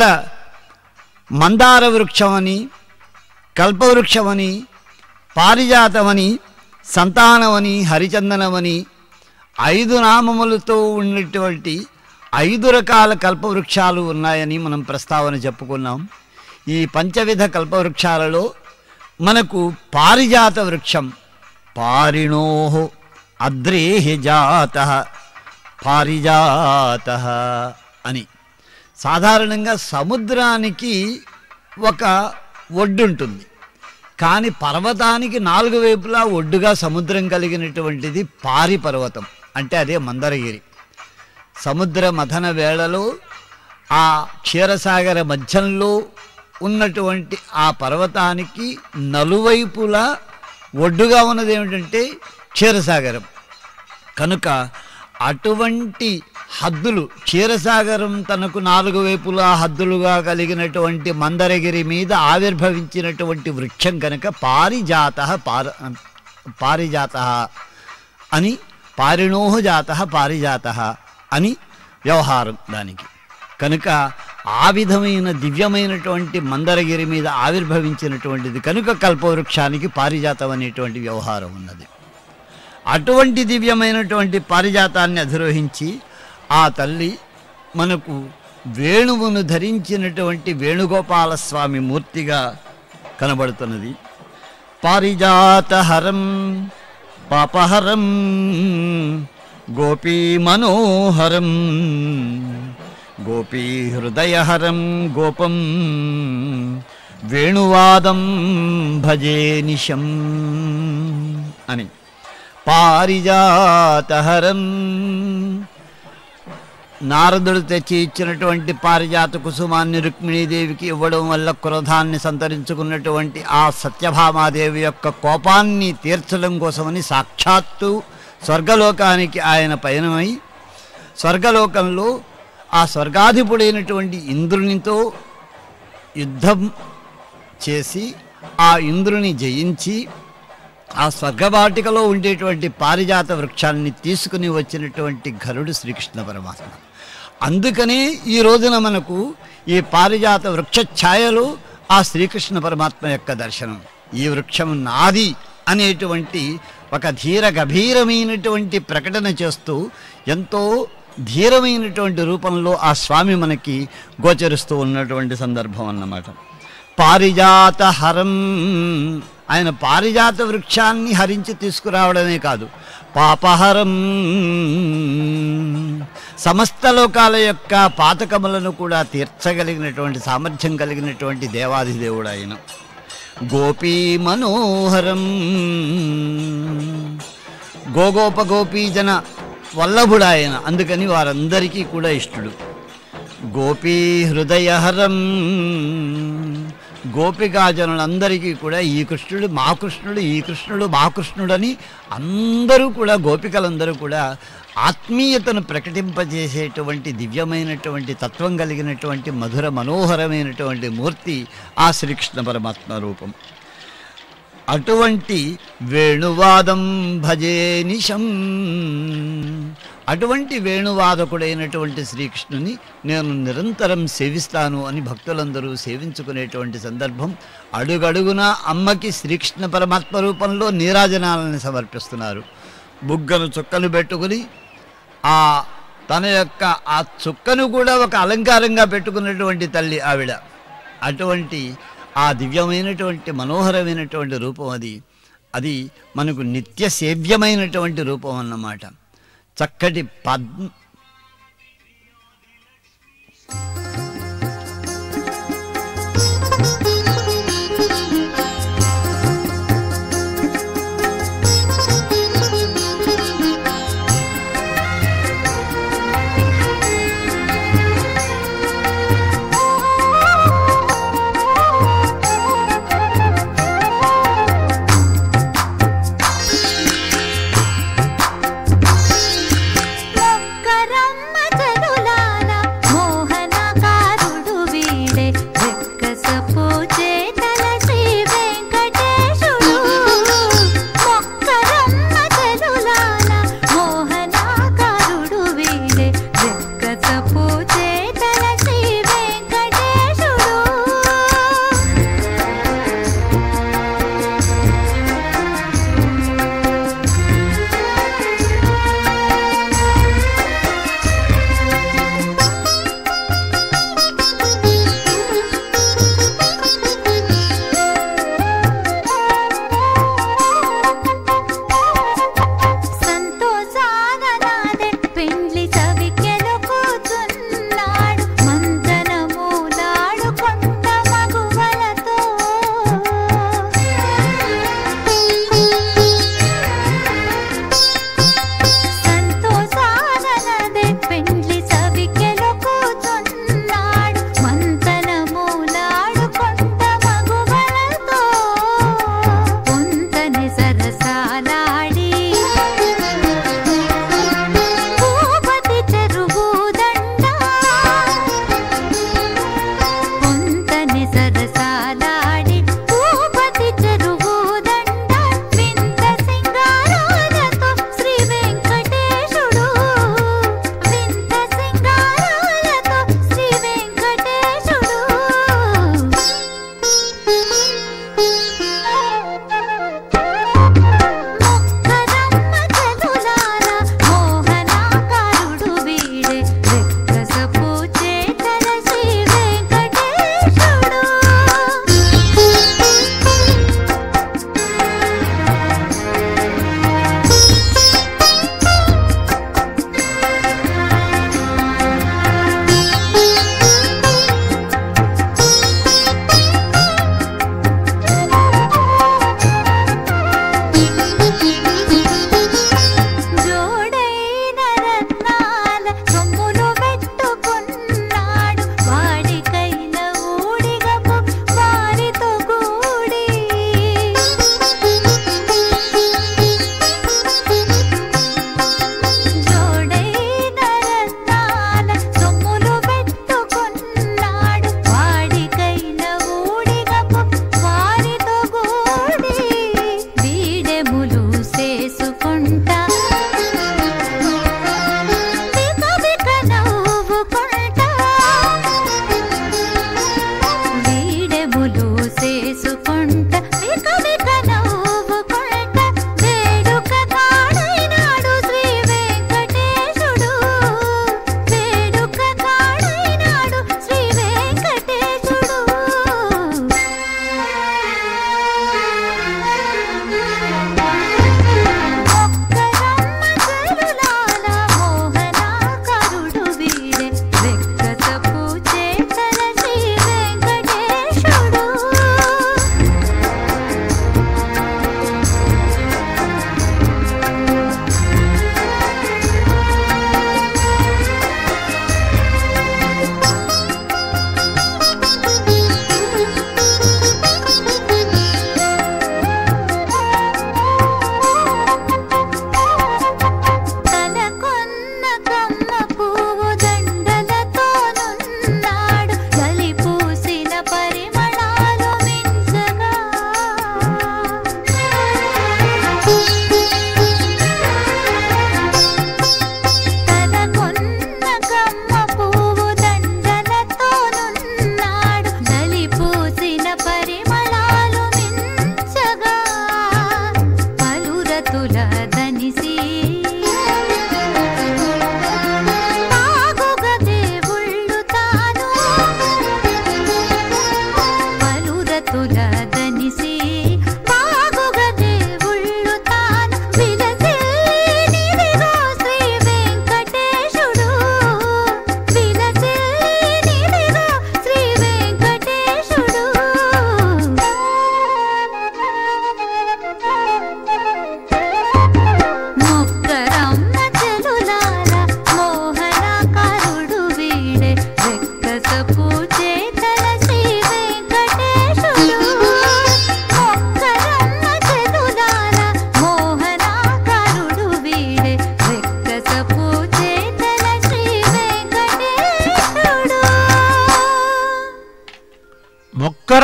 మందార వృక్షమని కల్పవృక్షమని పారిజాతమని సంతానమని హరిచందనమని ఐదు నామములతో ఉన్నటువంటి ఐదు రకాల కల్పవృక్షాలు ఉన్నాయని మనం ప్రస్తావన చెప్పుకున్నాం ఈ పంచవిధ కల్పవృక్షాలలో మనకు పారిజాత వృక్షం పారిణో అద్రేహి జాత పారిజాత అని సాధారణంగా సముద్రానికి ఒక ఒడ్డు ఉంటుంది కానీ పర్వతానికి నాలుగు వైపులా ఒడ్డుగా సముద్రం కలిగినటువంటిది పారి పర్వతం అంటే అదే మందరగిరి సముద్ర మథన వేళలో ఆ క్షీరసాగర మధ్యంలో ఉన్నటువంటి ఆ పర్వతానికి నలువైపులా ఒడ్డుగా ఉన్నది ఏమిటంటే క్షీరసాగరం కనుక అటువంటి హద్దులు క్షీరసాగరం తనకు నాలుగు వైపులా హద్దులుగా కలిగినటువంటి మందరగిరి మీద ఆవిర్భవించినటువంటి వృక్షం కనుక పారిజాత పార పారిజాత అని పారిణోహ జాత పారిజాత అని వ్యవహారం దానికి కనుక ఆ విధమైన దివ్యమైనటువంటి మందరగిరి మీద ఆవిర్భవించినటువంటిది కనుక కల్పవృక్షానికి పారిజాతం అనేటువంటి వ్యవహారం ఉన్నది అటువంటి దివ్యమైనటువంటి పారిజాతాన్ని అధిరోహించి ఆ తల్లి మనకు వేణువును ధరించినటువంటి వేణుగోపాల స్వామి మూర్తిగా కనబడుతున్నది పారిజాతహరం పాపహరం గోపీ మనోహరం గోపీ హృదయహరం గోపం వేణువాదం భజే నిశం అని పారిజాతహరం నారదుడు తెచ్చి ఇచ్చినటువంటి పారిజాత కుసుమాన్ని రుక్మిణీదేవికి ఇవ్వడం వల్ల క్రోధాన్ని సంతరించుకున్నటువంటి ఆ సత్యభామాదేవి యొక్క కోపాన్ని తీర్చడం కోసమని సాక్షాత్తు స్వర్గలోకానికి ఆయన పయనమై స్వర్గలోకంలో ఆ స్వర్గాధిపుడైనటువంటి ఇంద్రునితో యుద్ధం చేసి ఆ ఇంద్రుని జయించి ఆ స్వర్గవాటికలో ఉండేటువంటి పారిజాత వృక్షాన్ని తీసుకుని వచ్చినటువంటి ఘరుడు శ్రీకృష్ణ పరమాత్మ అందుకనే ఈ రోజున మనకు ఈ పారిజాత వృక్ష ఛాయలో ఆ శ్రీకృష్ణ పరమాత్మ యొక్క దర్శనం ఈ వృక్షం నాది అనేటువంటి ఒక ధీర గభీరమైనటువంటి ప్రకటన చేస్తూ ఎంతో ధీరమైనటువంటి రూపంలో ఆ స్వామి మనకి గోచరిస్తూ ఉన్నటువంటి సందర్భం అన్నమాట పారిజాత హరం ఆయన పారిజాత వృక్షాన్ని హరించి తీసుకురావడమే కాదు పాపహరం సమస్త లోకాల యొక్క పాతకములను కూడా తీర్చగలిగినటువంటి సామర్థ్యం కలిగినటువంటి దేవాధిదేవుడు ఆయన గోపీ మనోహరం గోగోప గోపీజన వల్లభుడు ఆయన అందుకని వారందరికీ కూడా ఇష్టడు గోపీ హృదయహరం గోపికాజనులందరికీ కూడా ఈ కృష్ణుడు మా కృష్ణుడు ఈ కృష్ణుడు మా కృష్ణుడని అందరూ కూడా గోపికలందరూ కూడా ఆత్మీయతను ప్రకటింపజేసేటువంటి దివ్యమైనటువంటి తత్వం కలిగినటువంటి మధుర మనోహరమైనటువంటి మూర్తి ఆ శ్రీకృష్ణ పరమాత్మ రూపం అటువంటి వేణువాదం భజే నిశం అటువంటి వేణువాదకుడైనటువంటి శ్రీకృష్ణుని నేను నిరంతరం సేవిస్తాను అని భక్తులందరూ సేవించుకునేటువంటి సందర్భం అడుగడుగున అమ్మకి శ్రీకృష్ణ పరమాత్మ రూపంలో నీరాజనాలను సమర్పిస్తున్నారు బుగ్గను చుక్కలు పెట్టుకుని ఆ తన యొక్క ఆ చుక్కను కూడా ఒక అలంకారంగా పెట్టుకున్నటువంటి తల్లి ఆవిడ అటువంటి ఆ దివ్యమైనటువంటి మనోహరమైనటువంటి రూపం అది అది మనకు నిత్య సేవ్యమైనటువంటి రూపం అన్నమాట చక్కటి పద్మ మొక్కరమ్మ చనులాల మోహన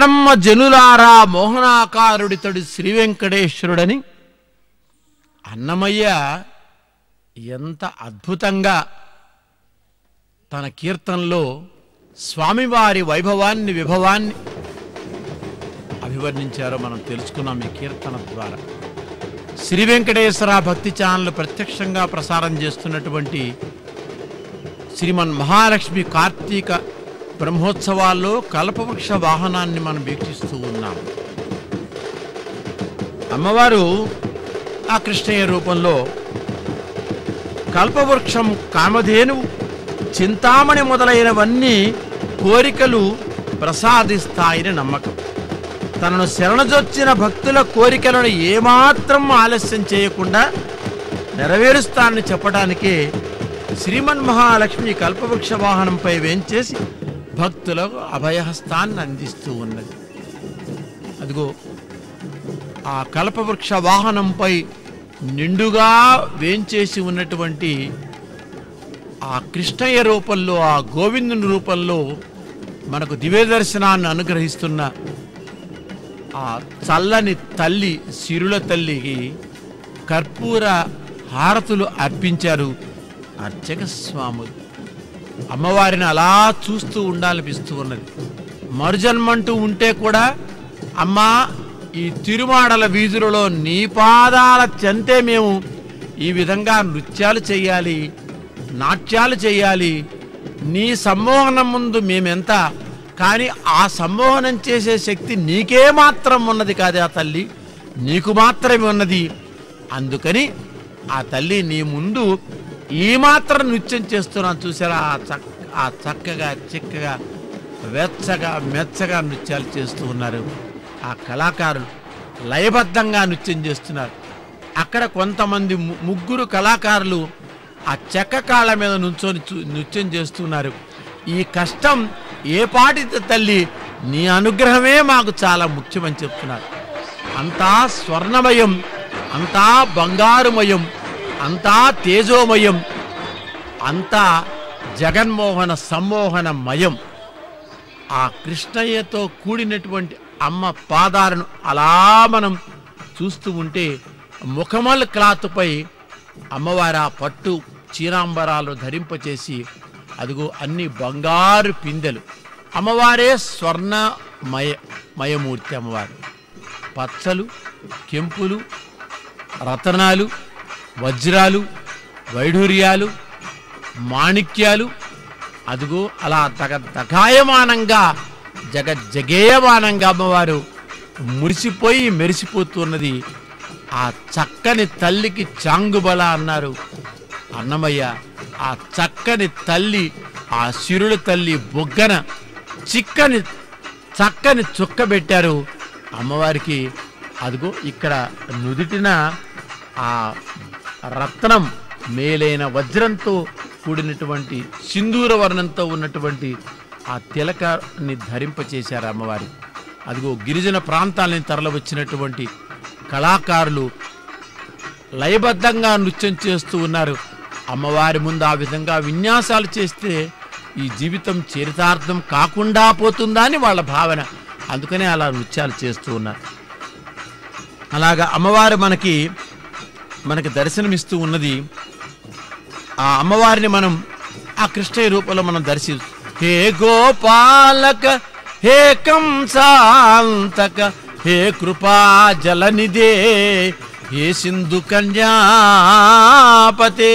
వినరమ్మ జనులారా మోహనాకారుడితడు శ్రీ వెంకటేశ్వరుడని అన్నమయ్య ఎంత అద్భుతంగా తన కీర్తనలో స్వామివారి వైభవాన్ని విభవాన్ని అభివర్ణించారో మనం తెలుసుకున్నాం ఈ కీర్తన ద్వారా శ్రీ వెంకటేశ్వర భక్తి ఛానల్ ప్రత్యక్షంగా ప్రసారం చేస్తున్నటువంటి శ్రీమన్ మహాలక్ష్మి కార్తీక బ్రహ్మోత్సవాల్లో కల్పవృక్ష వాహనాన్ని మనం వీక్షిస్తూ ఉన్నాం అమ్మవారు ఆ కృష్ణయ్య రూపంలో కల్పవృక్షం కామధేనువు చింతామణి మొదలైనవన్నీ కోరికలు ప్రసాదిస్తాయని నమ్మకం తనను శరణజొచ్చిన భక్తుల కోరికలను ఏమాత్రం ఆలస్యం చేయకుండా నెరవేరుస్తానని చెప్పడానికే శ్రీమన్ మహాలక్ష్మి కల్పవృక్ష వాహనంపై వేంచేసి భక్తులకు అభయహస్తాన్ని అందిస్తూ ఉన్నది అదిగో ఆ కల్పవృక్ష వాహనంపై నిండుగా వేంచేసి ఉన్నటువంటి ఆ కృష్ణయ్య రూపంలో ఆ గోవిందుని రూపంలో మనకు దివ్య దర్శనాన్ని అనుగ్రహిస్తున్న ఆ చల్లని తల్లి సిరుల తల్లికి కర్పూర హారతులు అర్పించారు అర్చక స్వాములు అమ్మవారిని అలా చూస్తూ ఉండాలనిపిస్తూ ఉన్నది మరుజన్మంటూ ఉంటే కూడా అమ్మా ఈ తిరుమాడల వీధులలో నీ పాదాల చెంతే మేము ఈ విధంగా నృత్యాలు చేయాలి నాట్యాలు చేయాలి నీ సమ్మోహనం ముందు మేమెంత కానీ ఆ సమ్మోహనం చేసే శక్తి నీకే మాత్రం ఉన్నది కాదే ఆ తల్లి నీకు మాత్రమే ఉన్నది అందుకని ఆ తల్లి నీ ముందు ఈ మాత్రం నృత్యం చేస్తున్నాను చూసారా ఆ చక్ ఆ చక్కగా చిక్కగా వెచ్చగా మెచ్చగా నృత్యాలు చేస్తూ ఉన్నారు ఆ కళాకారులు లయబద్ధంగా నృత్యం చేస్తున్నారు అక్కడ కొంతమంది ము- ముగ్గురు కళాకారులు ఆ చెక్క కాళ్ళ మీద నుంచొని చూ- నృత్యం చేస్తున్నారు ఈ కష్టం ఏ పాటి తల్లి నీ అనుగ్రహమే మాకు చాలా ముఖ్యమని చెప్తున్నారు అంతా స్వర్ణమయం అంతా బంగారుమయం అంతా తేజోమయం అంతా జగన్మోహన సమ్మోహనమయం ఆ కృష్ణయ్యతో కూడినటువంటి అమ్మ పాదాలను అలా మనం చూస్తూ ఉంటే ముఖమల్ క్లాత్పై అమ్మవారి ఆ పట్టు చీరాంబరాలు ధరింపచేసి అదిగో అన్ని బంగారు పిందెలు అమ్మవారే స్వర్ణమయ మయమూర్తి అమ్మవారు పచ్చలు కెంపులు రతనాలు వజ్రాలు వైఢూర్యాలు మాణిక్యాలు అదిగో అలా దగ దగాయమానంగా జగజ్జగేయమానంగా అమ్మవారు మురిసిపోయి మెరిసిపోతున్నది ఆ చక్కని తల్లికి చాంగుబల అన్నారు అన్నమయ్య ఆ చక్కని తల్లి ఆ సిరుల తల్లి బొగ్గన చిక్కని చక్కని చుక్క పెట్టారు అమ్మవారికి అదిగో ఇక్కడ నుదిటిన ఆ రత్నం మేలైన వజ్రంతో కూడినటువంటి సింధూర వర్ణంతో ఉన్నటువంటి ఆ తిలకాన్ని ధరింపచేశారు అమ్మవారి అదిగో గిరిజన ప్రాంతాలని తరలివచ్చినటువంటి కళాకారులు లయబద్ధంగా నృత్యం చేస్తూ ఉన్నారు అమ్మవారి ముందు ఆ విధంగా విన్యాసాలు చేస్తే ఈ జీవితం చరితార్థం కాకుండా పోతుందా అని వాళ్ళ భావన అందుకనే అలా నృత్యాలు చేస్తూ ఉన్నారు అలాగా అమ్మవారు మనకి మనకి దర్శనమిస్తూ ఉన్నది ఆ అమ్మవారిని మనం ఆ కృష్ణయ్య రూపంలో మనం దర్శి హే గోపాలక హే కంసాంతక హే కృపా జలనిదే హే సింధు కన్యాపతే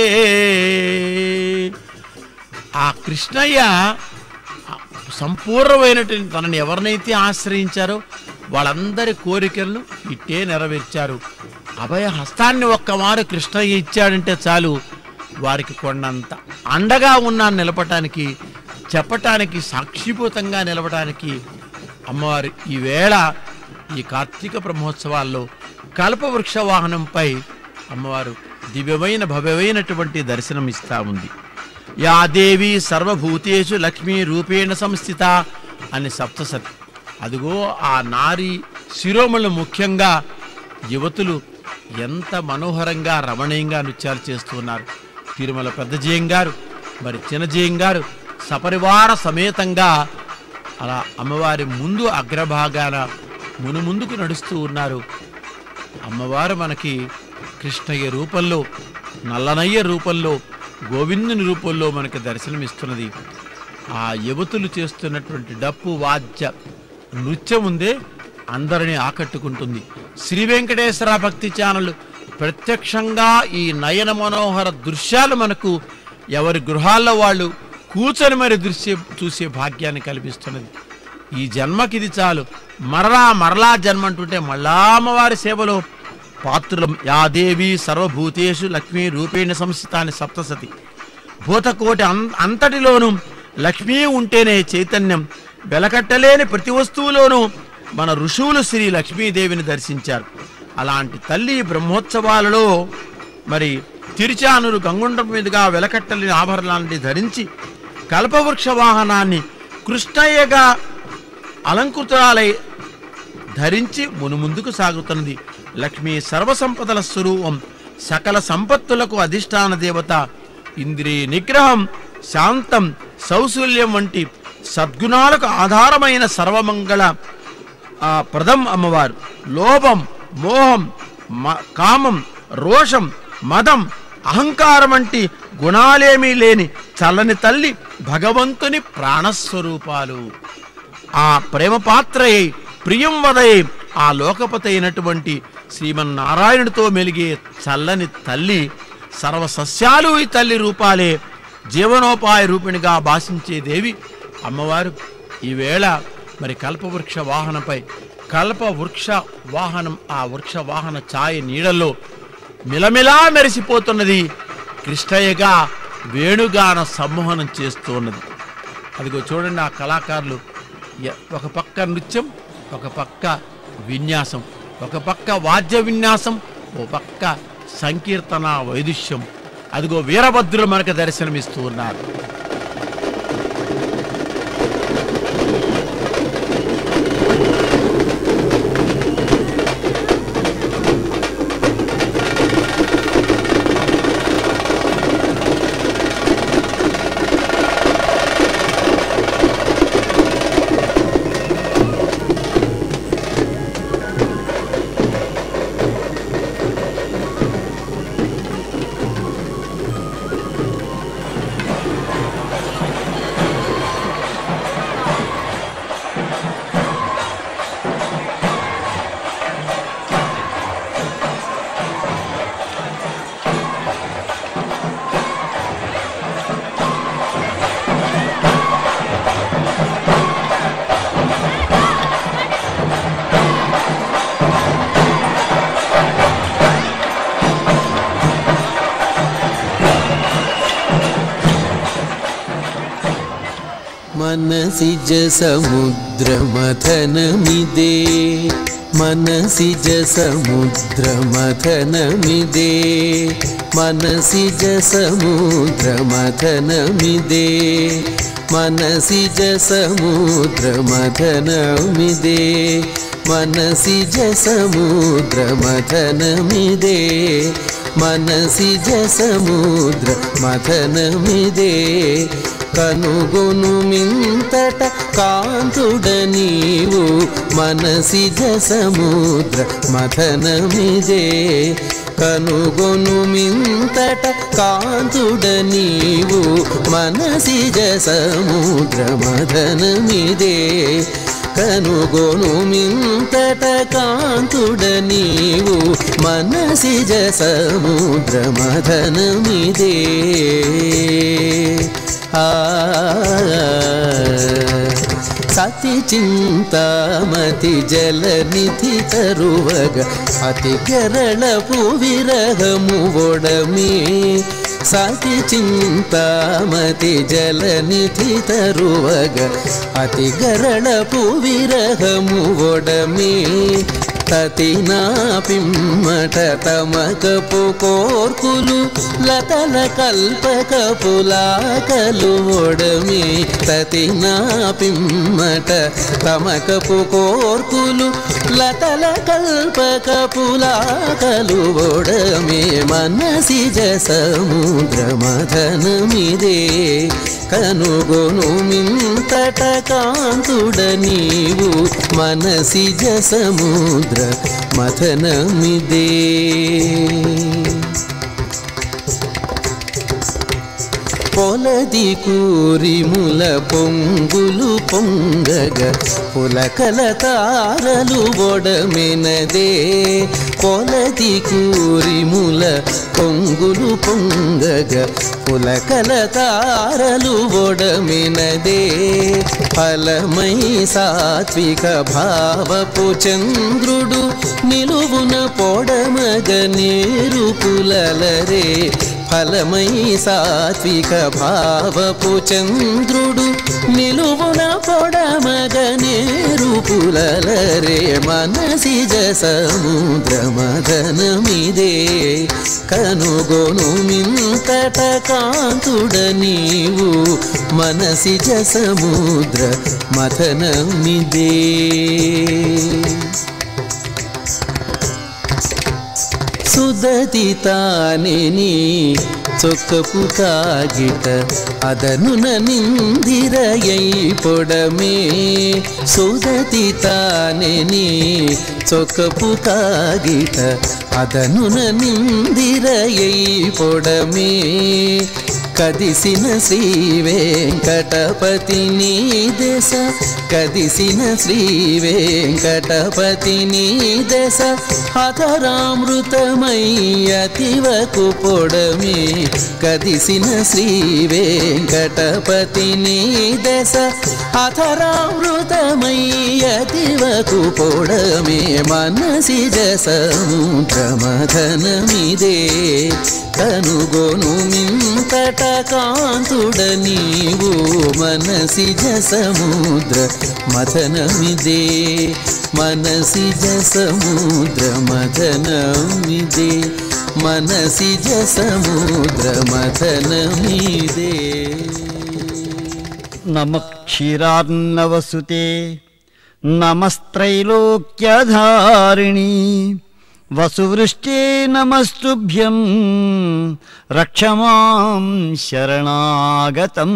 ఆ కృష్ణయ్య సంపూర్ణమైనటువంటి తనని ఎవరినైతే ఆశ్రయించారో వాళ్ళందరి కోరికలను ఇట్టే నెరవేర్చారు అభయ హస్తాన్ని ఒక్కమారు కృష్ణయ్య ఇచ్చాడంటే చాలు వారికి కొండంత అండగా ఉన్న నిలపటానికి చెప్పటానికి సాక్షిభూతంగా నిలవటానికి అమ్మవారు ఈవేళ ఈ కార్తీక బ్రహ్మోత్సవాల్లో కల్పవృక్ష వాహనంపై అమ్మవారు దివ్యమైన భవ్యమైనటువంటి దర్శనం ఇస్తా ఉంది యా దేవి సర్వభూతేషు లక్ష్మీ రూపేణ సంస్థిత అని సప్తసతి అదిగో ఆ నారి శిరోమణులు ముఖ్యంగా యువతులు ఎంత మనోహరంగా రమణీయంగా నృత్యాలు చేస్తున్నారు తిరుమల పెద్ద జయం గారు మరి చిన్న జయం గారు సపరివార సమేతంగా అలా అమ్మవారి ముందు అగ్రభాగాన మునుముందుకు నడుస్తూ ఉన్నారు అమ్మవారు మనకి కృష్ణయ్య రూపంలో నల్లనయ్య రూపంలో గోవిందుని రూపంలో మనకి దర్శనమిస్తున్నది ఆ యువతులు చేస్తున్నటువంటి డప్పు వాద్య నృత్యం ఉందే అందరినీ ఆకట్టుకుంటుంది శ్రీ వెంకటేశ్వర భక్తి ఛానల్ ప్రత్యక్షంగా ఈ నయన మనోహర దృశ్యాలు మనకు ఎవరి గృహాల్లో వాళ్ళు కూర్చొని మరి దృశ్యం చూసే భాగ్యాన్ని కల్పిస్తున్నది ఈ జన్మకి ఇది చాలు మరలా మరలా జన్మ అంటుంటే మళ్ళా అమ్మవారి సేవలో పాత్రులం యా దేవి సర్వభూతేషు లక్ష్మీ రూపేణ సంస్థితాన్ని సప్తసతి భూతకోటి అం- అంతటిలోనూ లక్ష్మీ ఉంటేనే చైతన్యం వెలకట్టలేని ప్రతి వస్తువులోనూ మన ఋషువులు శ్రీ లక్ష్మీదేవిని దర్శించారు అలాంటి తల్లి బ్రహ్మోత్సవాలలో మరి తిరుచానూరు గంగుండం మీదుగా వెలకట్టలేని ఆభరణాన్ని ధరించి కల్పవృక్ష వాహనాన్ని కృష్ణయ్యగా అలంకృతాలై ధరించి మునుముందుకు సాగుతున్నది లక్ష్మీ సర్వసంపదల స్వరూపం సకల సంపత్తులకు అధిష్టాన దేవత ఇంద్రియ నిగ్రహం శాంతం సౌశల్యం వంటి సద్గుణాలకు ఆధారమైన సర్వమంగళ ఆ ప్రథం అమ్మవారు లోభం మోహం మ- కామం రోషం మదం అహంకారం వంటి గుణాలేమీ లేని చల్లని తల్లి భగవంతుని ప్రాణస్వరూపాలు ఆ ప్రేమ పాత్రయై ప్రియం వదయై ఆ లోకపతి అయినటువంటి శ్రీమన్నారాయణుడితో మెలిగే చల్లని తల్లి సర్వసస్యాలు ఈ తల్లి రూపాలే జీవనోపాయ రూపిణిగా భాషించే దేవి అమ్మవారు ఈవేళ మరి కల్పవృక్ష వాహనంపై కల్పవృక్ష వాహనం ఆ వృక్ష వాహన ఛాయ నీడల్లో మిలమిలా మెరిసిపోతున్నది కృష్ణయ్యగా వేణుగాన సమ్మోహనం చేస్తూ ఉన్నది అదిగో చూడండి ఆ కళాకారులు ఎ- ఒక పక్క నృత్యం ఒక పక్క విన్యాసం ఒక పక్క వాద్య విన్యాసం ఓ పక్క సంకీర్తన వైదుష్యం అదిగో వీరభద్రులు మనకు దర్శనమిస్తూ ఉన్నారు మనసిజ సముద్రమథనమిదే మనసిజ సముద్రమథనమిదే మనసిజ సముద్రమథనమిదే మనసిజ సముద్రమథనమిదే మనసిజ సముద్రమథనమిదే మనసిజ సముద్ర మథనమిదే కనుగొను మింతట కాంతుడ నీవు మనసిజ సముద్ర మథనమిదే కనుగొను మింతట కాంతుడ నీవు మనసిజ సముద్ర మథనమిదే కనుగొను మింతట కాంతుడ నీవు మనసిజ సముద్ర మథనమిదే ఆ సతి చింతామతి జలనిధి తరువగ అతి కేరళపు విరహము ఒడమే సతి చింతామతి జలనిధి తరువగ అతి గరళపు విరహము ఒడమే తతి నా పిమ్మట తమకపు కోర్కులు లతల కల్పకపు లాకలు ఒడమే తతి నా పిమ్మట తమకపు కోర్కులు లతల కల్పకపు లాకలు ఒడమే మనసిజ సముద్ర మథనమిదే కనుగొను మింతట కాంతుడ నీవు మనసిజ సముద్ర మథనమిదే పొలది కూరిముల పొంగులు పొంగగ పులకల తారలు ఒడమెనదే పొలది కూరిముల పొంగులు పొంగగ పులకల తారలు ఒడమెనదే ఫలమై సాత్విక భావపు చంద్రుడు నిలువున పొడమగ నీరు పులలరే ఫలమై సాత్విక భావపు చంద్రుడు నిలువున పొడమగనేరు పులలరే మనసిజ సముద్రమదనమిదే కనుగొను మింతట కాంతుడ నీవు మనసిజ సముద్ర మథనమిదే సుదతి తానిని చొక్కపు కాగిట అదనున నిందిరయై పొడమే సుదతి తానిని చొక్కపు కాగిట అదనున నిందిరయై పొడమే కదిసిన శ్రీ వెంకటపతి నీ దశ కదిసిన శ్రీ వెంకటపతి నీ దశ హతరామృతమై అతివకు పొడమే కదిసిన శ్రీ వెంకటపతి నీ దశ హతరామృతమై అతివకు పొడమే మనసిజ సముద్రమథనమిదే కనుగొను మింతట కాంతుడ నీవు మనసిజ సముద్ర మథనమిదే మనసిజ సముద్ర మథనమిదే మనసిజ సముద్ర మథనమిదే నమ క్షీరార్ణవసుతే నమస్త్రైలోక్యధారిణి వసువృష్టే నమస్తుభ్యం రక్షమాం శరణాగతం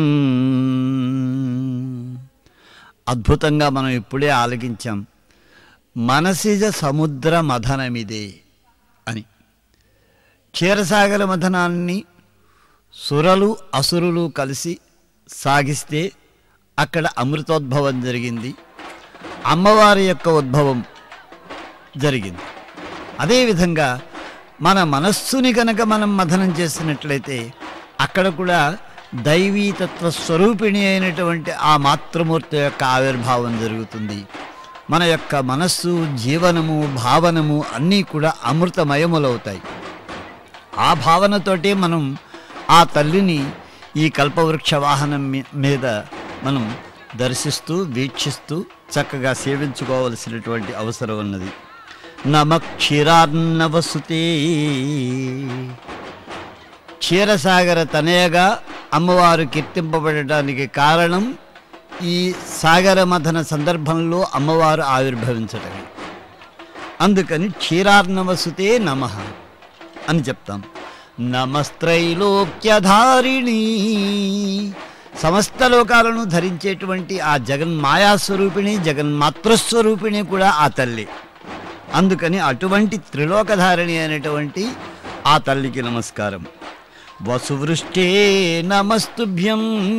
అద్భుతంగా మనం ఇప్పుడే ఆలకించాం మనసిజ సముద్ర మథనమిదే అని క్షీరసాగర మథనాన్ని సురలు అసురులు కలిసి సాగిస్తే అక్కడ అమృతోద్భవం జరిగింది అమ్మవారి యొక్క ఉద్భవం జరిగింది అదేవిధంగా మన మనస్సుని కనుక మనం మథనం చేసినట్లయితే అక్కడ కూడా దైవీతత్వ స్వరూపిణి అయినటువంటి ఆ మాతృమూర్తి యొక్క ఆవిర్భావం జరుగుతుంది మన యొక్క మనస్సు జీవనము భావనము అన్నీ కూడా అమృతమయములవుతాయి ఆ భావనతోటి మనం ఆ తల్లిని ఈ కల్పవృక్ష వాహనం మీ- మీద మనం దర్శిస్తూ వీక్షిస్తూ చక్కగా సేవించుకోవలసినటువంటి అవసరం ఉన్నది నమ క్షీరార్ణవసుతే క్షీరసాగర తనయగా అమ్మవారు కీర్తింపబడటానికి కారణం ఈ సాగర మథన సందర్భంలో అమ్మవారు ఆవిర్భవించటమే అందుకని క్షీరార్ణవసుతే నమ అని చెప్తాం నమస్త్రైలోక్యధారిణి సమస్త లోకాలను ధరించేటువంటి ఆ జగన్మాయాస్వరూపిణి జగన్మాతృస్వరూపిణి కూడా ఆ తల్లి అందుకని అటువంటి త్రిలోకధారిణి అయినటువంటి ఆ తల్లికి నమస్కారం వసువృష్టే నమస్తుభ్యం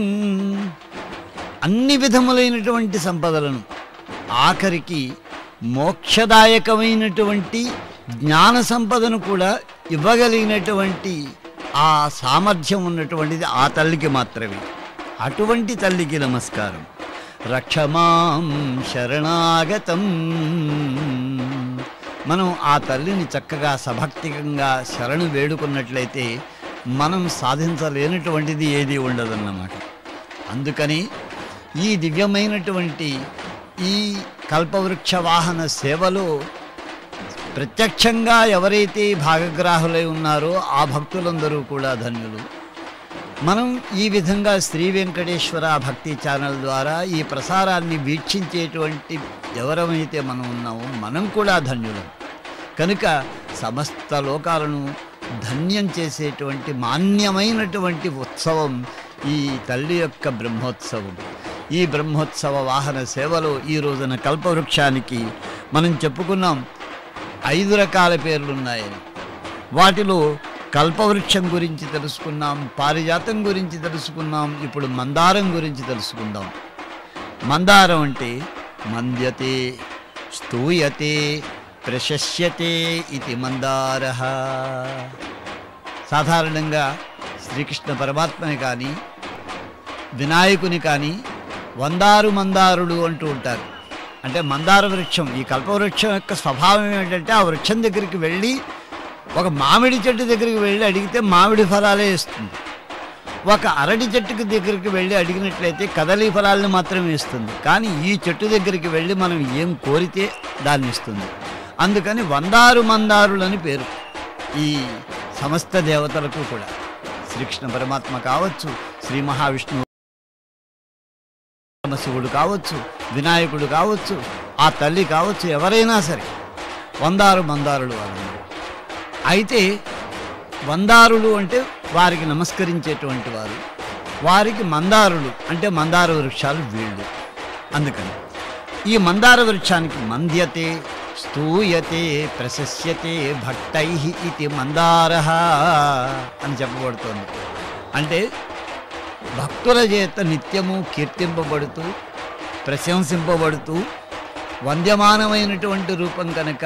అన్ని విధములైనటువంటి సంపదలను ఆఖరికి మోక్షదాయకమైనటువంటి జ్ఞాన సంపదను కూడా ఇవ్వగలిగినటువంటి ఆ సామర్థ్యం ఉన్నటువంటిది ఆ తల్లికి మాత్రమే అటువంటి తల్లికి నమస్కారం రక్షమాం శరణాగతం మనం ఆ తల్లిని చక్కగా సభక్తికంగా శరణు వేడుకున్నట్లయితే మనం సాధించలేనటువంటిది ఏది ఉండదన్నమాట అందుకని ఈ దివ్యమైనటువంటి ఈ కల్పవృక్ష వాహన సేవలో ప్రత్యక్షంగా ఎవరైతే భాగగ్రాహులై ఉన్నారో ఆ భక్తులందరూ కూడా ధన్యులు మనం ఈ విధంగా శ్రీ వెంకటేశ్వర భక్తి ఛానల్ ద్వారా ఈ ప్రసారాన్ని వీక్షించేటువంటి ఎవరమైతే మనం ఉన్నామో మనం కూడా ధన్యులం కనుక సమస్త లోకాలను ధన్యం చేసేటువంటి మాన్యమైనటువంటి ఉత్సవం ఈ తల్లి యొక్క బ్రహ్మోత్సవం ఈ బ్రహ్మోత్సవ వాహన సేవలో ఈ రోజున కల్పవృక్షానికి మనం చెప్పుకున్నాం ఐదు రకాల పేర్లు ఉన్నాయని వాటిలో కల్పవృక్షం గురించి తెలుసుకున్నాం పారిజాతం గురించి తెలుసుకున్నాం ఇప్పుడు మందారం గురించి తెలుసుకుందాం మందారం అంటే మంద్యతే స్తూయతే ప్రశస్యతే ఇది మందార సాధారణంగా శ్రీకృష్ణ పరమాత్మని కానీ వినాయకుని కానీ వందారు మందారుడు అంటూ ఉంటారు అంటే మందార వృక్షం ఈ కల్పవృక్షం యొక్క స్వభావం ఏంటంటే ఆ వృక్షం దగ్గరికి వెళ్ళి ఒక మామిడి చెట్టు దగ్గరికి వెళ్ళి అడిగితే మామిడి ఫలాలే ఇస్తుంది ఒక అరటి చెట్టుకి దగ్గరికి వెళ్ళి అడిగినట్లయితే కదలీ ఫలాలను మాత్రమే ఇస్తుంది కానీ ఈ చెట్టు దగ్గరికి వెళ్ళి మనం ఏం కోరితే దాన్ని ఇస్తుంది అందుకని వందారు మందారులని పేరు ఈ సమస్త దేవతలకు కూడా శ్రీకృష్ణ పరమాత్మ కావచ్చు శ్రీ మహావిష్ణువు శివుడు కావచ్చు వినాయకుడు కావచ్చు ఆ తల్లి కావచ్చు ఎవరైనా సరే వందారు మందారులు అన్నారు అయితే వందారులు అంటే వారికి నమస్కరించేటువంటి వారు వారికి మందారులు అంటే మందార వృక్షాలు వీళ్ళు అందుకని ఈ మందార వృక్షానికి మంద్యతే స్తూయతే ప్రశస్యతే భట్టై ఇది మందార అని చెప్పబడుతోంది అంటే భక్తుల చేత నిత్యము కీర్తింపబడుతూ ప్రశంసింపబడుతూ వంద్యమానమైనటువంటి రూపం కనుక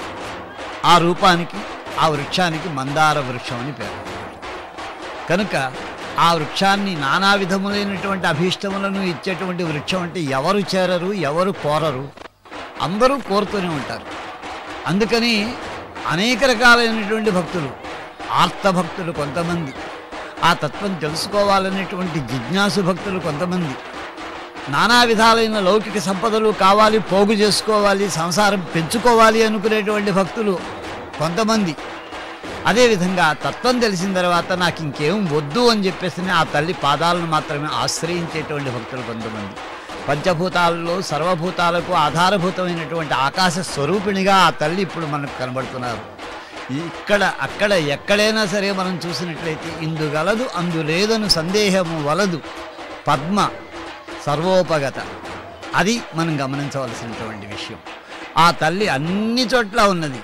ఆ రూపానికి ఆ వృక్షానికి మందార వృక్షం అని పేరు కనుక ఆ వృక్షాన్ని నానా విధములైనటువంటి అభీష్టములను ఇచ్చేటువంటి వృక్షం అంటే ఎవరు చేరరు ఎవరు కోరరు అందరూ కోరుతూనే ఉంటారు అందుకని అనేక రకాలైనటువంటి భక్తులు ఆర్త భక్తులు కొంతమంది ఆ తత్వం తెలుసుకోవాలనేటువంటి జిజ్ఞాసు భక్తులు కొంతమంది నానా విధాలైన లౌకిక సంపదలు కావాలి పోగు చేసుకోవాలి సంసారం పెంచుకోవాలి అనుకునేటువంటి భక్తులు కొంతమంది అదేవిధంగా ఆ తత్వం తెలిసిన తర్వాత నాకు ఇంకేం వద్దు అని చెప్పేసి ఆ తల్లి పాదాలను మాత్రమే ఆశ్రయించేటువంటి భక్తులు కొంతమంది పంచభూతాలలో సర్వభూతాలకు ఆధారభూతమైనటువంటి ఆకాశ స్వరూపిణిగా ఆ తల్లి ఇప్పుడు మనకు కనబడుతున్నారు ఇక్కడ అక్కడ ఎక్కడైనా సరే మనం చూసినట్లయితే ఇందు గలదు అందు లేదని సందేహము వలదు పద్మ సర్వోపగత అది మనం గమనించవలసినటువంటి విషయం ఆ తల్లి అన్ని చోట్ల ఉన్నది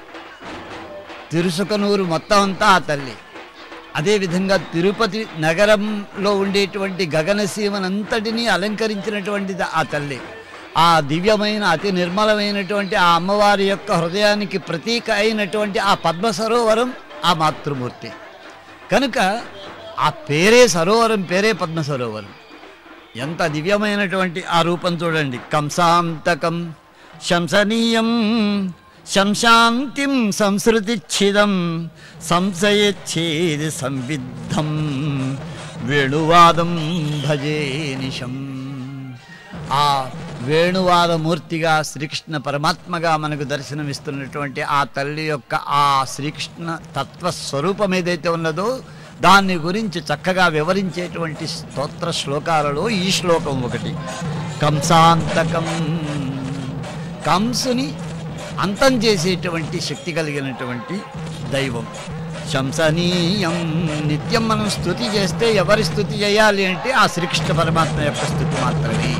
తిరుసుకనూరు మొత్తం అంతా ఆ తల్లి అదేవిధంగా తిరుపతి నగరంలో ఉండేటువంటి గగనసీమనంతటినీ అలంకరించినటువంటిది ఆ తల్లి ఆ దివ్యమైన అతి నిర్మలమైనటువంటి ఆ అమ్మవారి యొక్క హృదయానికి ప్రతీక అయినటువంటి ఆ పద్మ సరోవరం ఆ మాతృమూర్తి కనుక ఆ పేరే సరోవరం పేరే పద్మ సరోవరం ఎంత దివ్యమైనటువంటి ఆ రూపం చూడండి కంసాంతకం శంసనీయం శంశాంతిం సంసృతిచ్ఛిదం సంశయచ్ఛేది సంవిద్ధం వేణువాదం భజే నిశం ఆ వేణువాద మూర్తిగా శ్రీకృష్ణ పరమాత్మగా మనకు దర్శనమిస్తున్నటువంటి ఆ తల్లి యొక్క ఆ శ్రీకృష్ణ తత్వ స్వరూపం ఏదైతే ఉన్నదో దాన్ని గురించి చక్కగా వివరించేటువంటి స్తోత్ర శ్లోకాలలో ఈ శ్లోకం ఒకటి కంసాంతకం కంసుని అంతం చేసేటువంటి శక్తి కలిగినటువంటి దైవం శంసనీయం నిత్యం మనం స్థుతి చేస్తే ఎవరి స్థుతి చేయాలి అంటే ఆ శ్రీకృష్ణ పరమాత్మ యొక్క స్థుతి మాత్రమే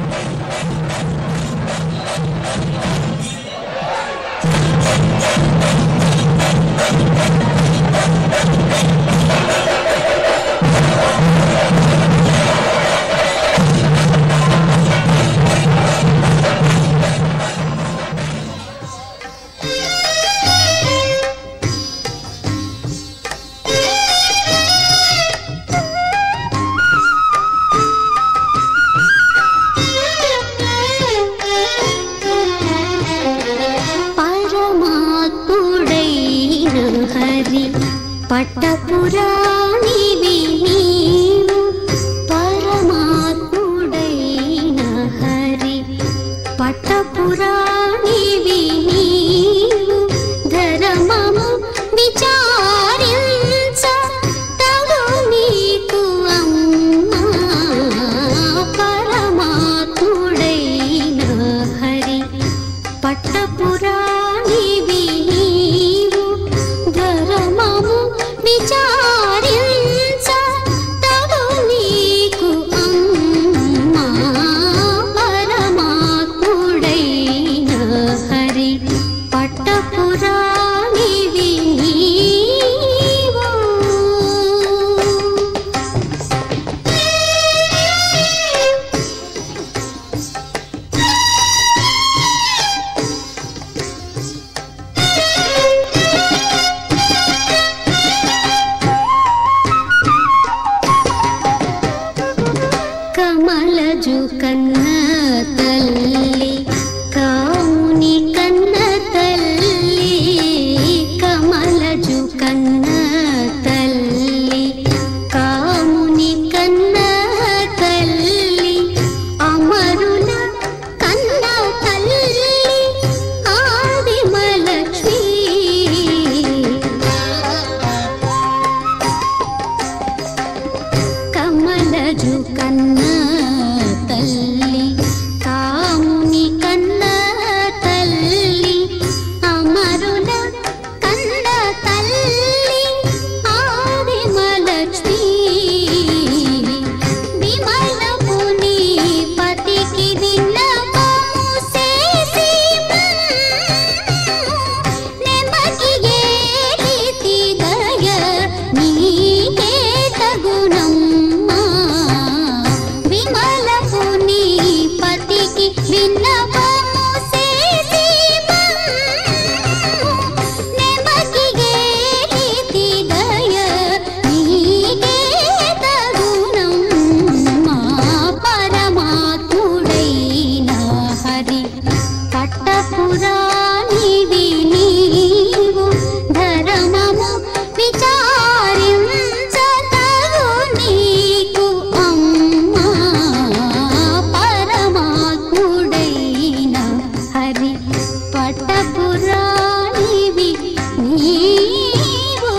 పరమాత్ముడైన హరి పట్టపురాణివి నీవు పరమాత్ముడైన హరి పట్టపురాణివి నీవు ధర్మము విచారించ తగు నీకు అమ్మా పరమాత్ముడైన హరి పట్టపురాణివి నీవు ధర్మము విచారించ కన్న తల్లి కాముని కన్న తల్లి అమరుల కన్న తల్లి ఆదిమలక్ష్మి కమలజు కన్న తల్లి కాముని కన్న తల్లి అమరుల కన్న తల్లి ఆదిమలక్ష్మి విమలముని పతికి విన్నపము చేసి నెమకి ఏలితి దయ నీకే తగునమ్మా విమలపుని పతికి విన్నపము చేసి నెమకి ఏలితి దయ నీకే తగునమ్మా పరమాత్ముడైన హరి పట్టపురాణివి నీవు ధర్మము విచారించతగు నీకు అమ్మా పరమాత్ముడైన హరి పట్టపురాణివి నీవు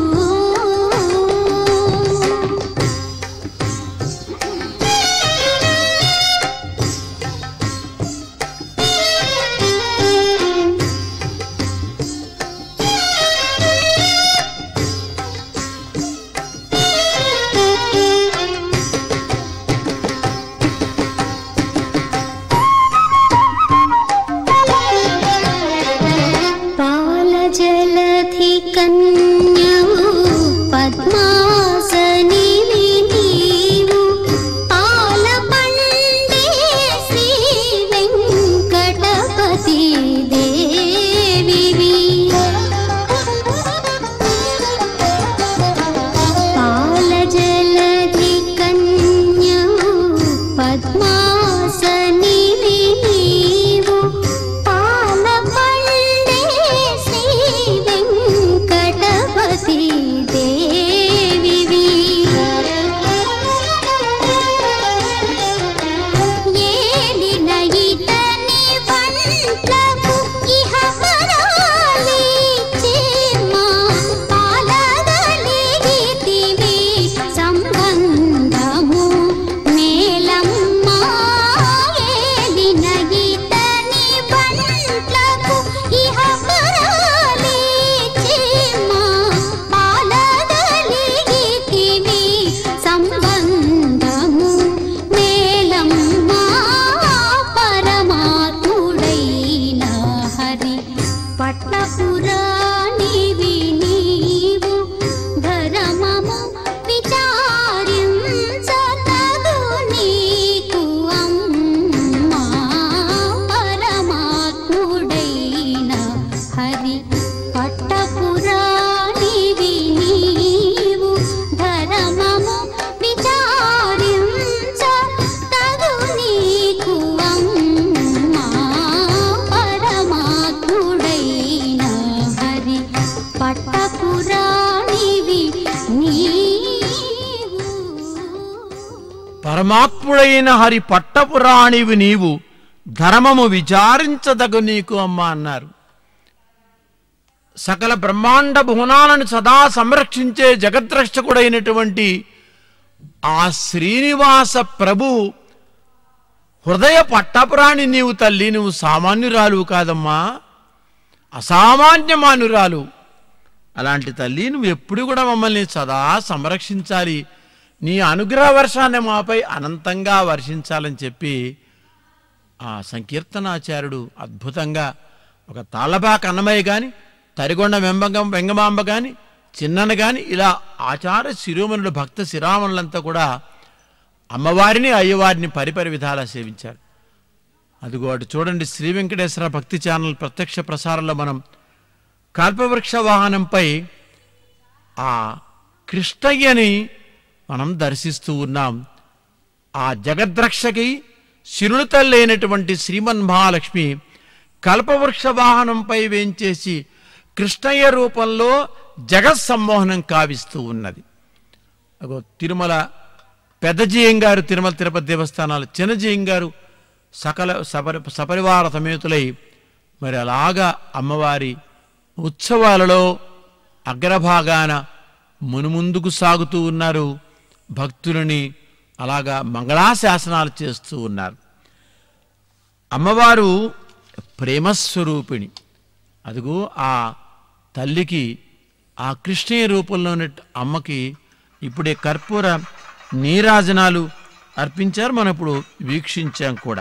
పాలజలధి కన్యవు పద్మాసని నీవు పాలపండే శ్రీ వెంకటపతి దేవివి పాలజలధి కన్యవు పద్మాసని నీవు పాలపండే శ్రీ వెంకటపతి దేవివి ఏలిన ఇతని వంట్లకు ఇహ పరాలిచ్చేమా పాలగలిగితివి సంబంధము మేలమ్మా ఏలిన ఇతని వంట్లకు ఇహ పరాలిచ్చేమా పాలగలిగితివి సంబంధము మేలమ్మా పరమాత్ముడైన హరి పట్లపురాణివి నీవు ధరమము విచారించతగు నీకు అమ్మా పరమాత్ముడైన హరి పట్టపురాణివి నీవు ధరమము విచారించతగు నీకు అమ్మా పరమాత్ముడైన హరి పట్టపురాణివి నీవు పరమాత్ముడైన హరి పట్టపురాణివి నీవు ధర్మము విచారించదగు నీకు అమ్మ అన్నారు సకల బ్రహ్మాండ భువనాలను సదా సంరక్షించే జగద్రక్షకుడైనటువంటి ఆ శ్రీనివాస ప్రభు హృదయ పట్టపురాణి నీవు తల్లి నువ్వు సామాన్యురాలు కాదమ్మా అసామాన్యమానురాలు అలాంటి తల్లి నువ్వు ఎప్పుడు కూడా మమ్మల్ని సదా సంరక్షించాలి నీ అనుగ్రహ వర్షాన్ని మాపై అనంతంగా వర్షించాలని చెప్పి ఆ సంకీర్తనాచార్యుడు అద్భుతంగా ఒక తాళ్ళబాక అన్నమయ్య కానీ తరిగొండ వెంబగం వెంగమాంబ కానీ చిన్నన కానీ ఇలా ఆచార శిరోమణులు భక్త శిరామణులంతా కూడా అమ్మవారిని అయ్యవారిని పరిపరి విధాలా సేవించారు అదిగో అటు చూడండి శ్రీ వెంకటేశ్వర భక్తి ఛానల్ ప్రత్యక్ష ప్రసారంలో మనం కల్పవృక్ష వాహనంపై ఆ కృష్ణయ్యని మనం దర్శిస్తూ ఉన్నాం ఆ జగద్రక్షకి శిరుడు తల్లైనటువంటి శ్రీమన్ మహాలక్ష్మి కల్పవృక్ష వాహనంపై వేంచేసి కృష్ణయ్య రూపంలో జగత్ సమ్మోహనం కావిస్తూ ఉన్నది అగో తిరుమల పెద్దజీయం గారు తిరుమల తిరుపతి దేవస్థానాలు చిన్నజీయం గారు సకల సపరి సపరివార సమేతులై మరి అలాగా అమ్మవారి ఉత్సవాలలో అగ్రభాగాన మునుముందుకు సాగుతూ ఉన్నారు భక్తులని అలాగా మంగళాశాసనాలు చేస్తూ ఉన్నారు అమ్మవారు ప్రేమస్వరూపిణి అదిగో ఆ తల్లికి ఆ కృష్ణయ్య రూపంలో ఉన్న అమ్మకి ఇప్పుడే కర్పూర నీరాజనాలు అర్పించారు మనం ఇప్పుడు వీక్షించాం కూడా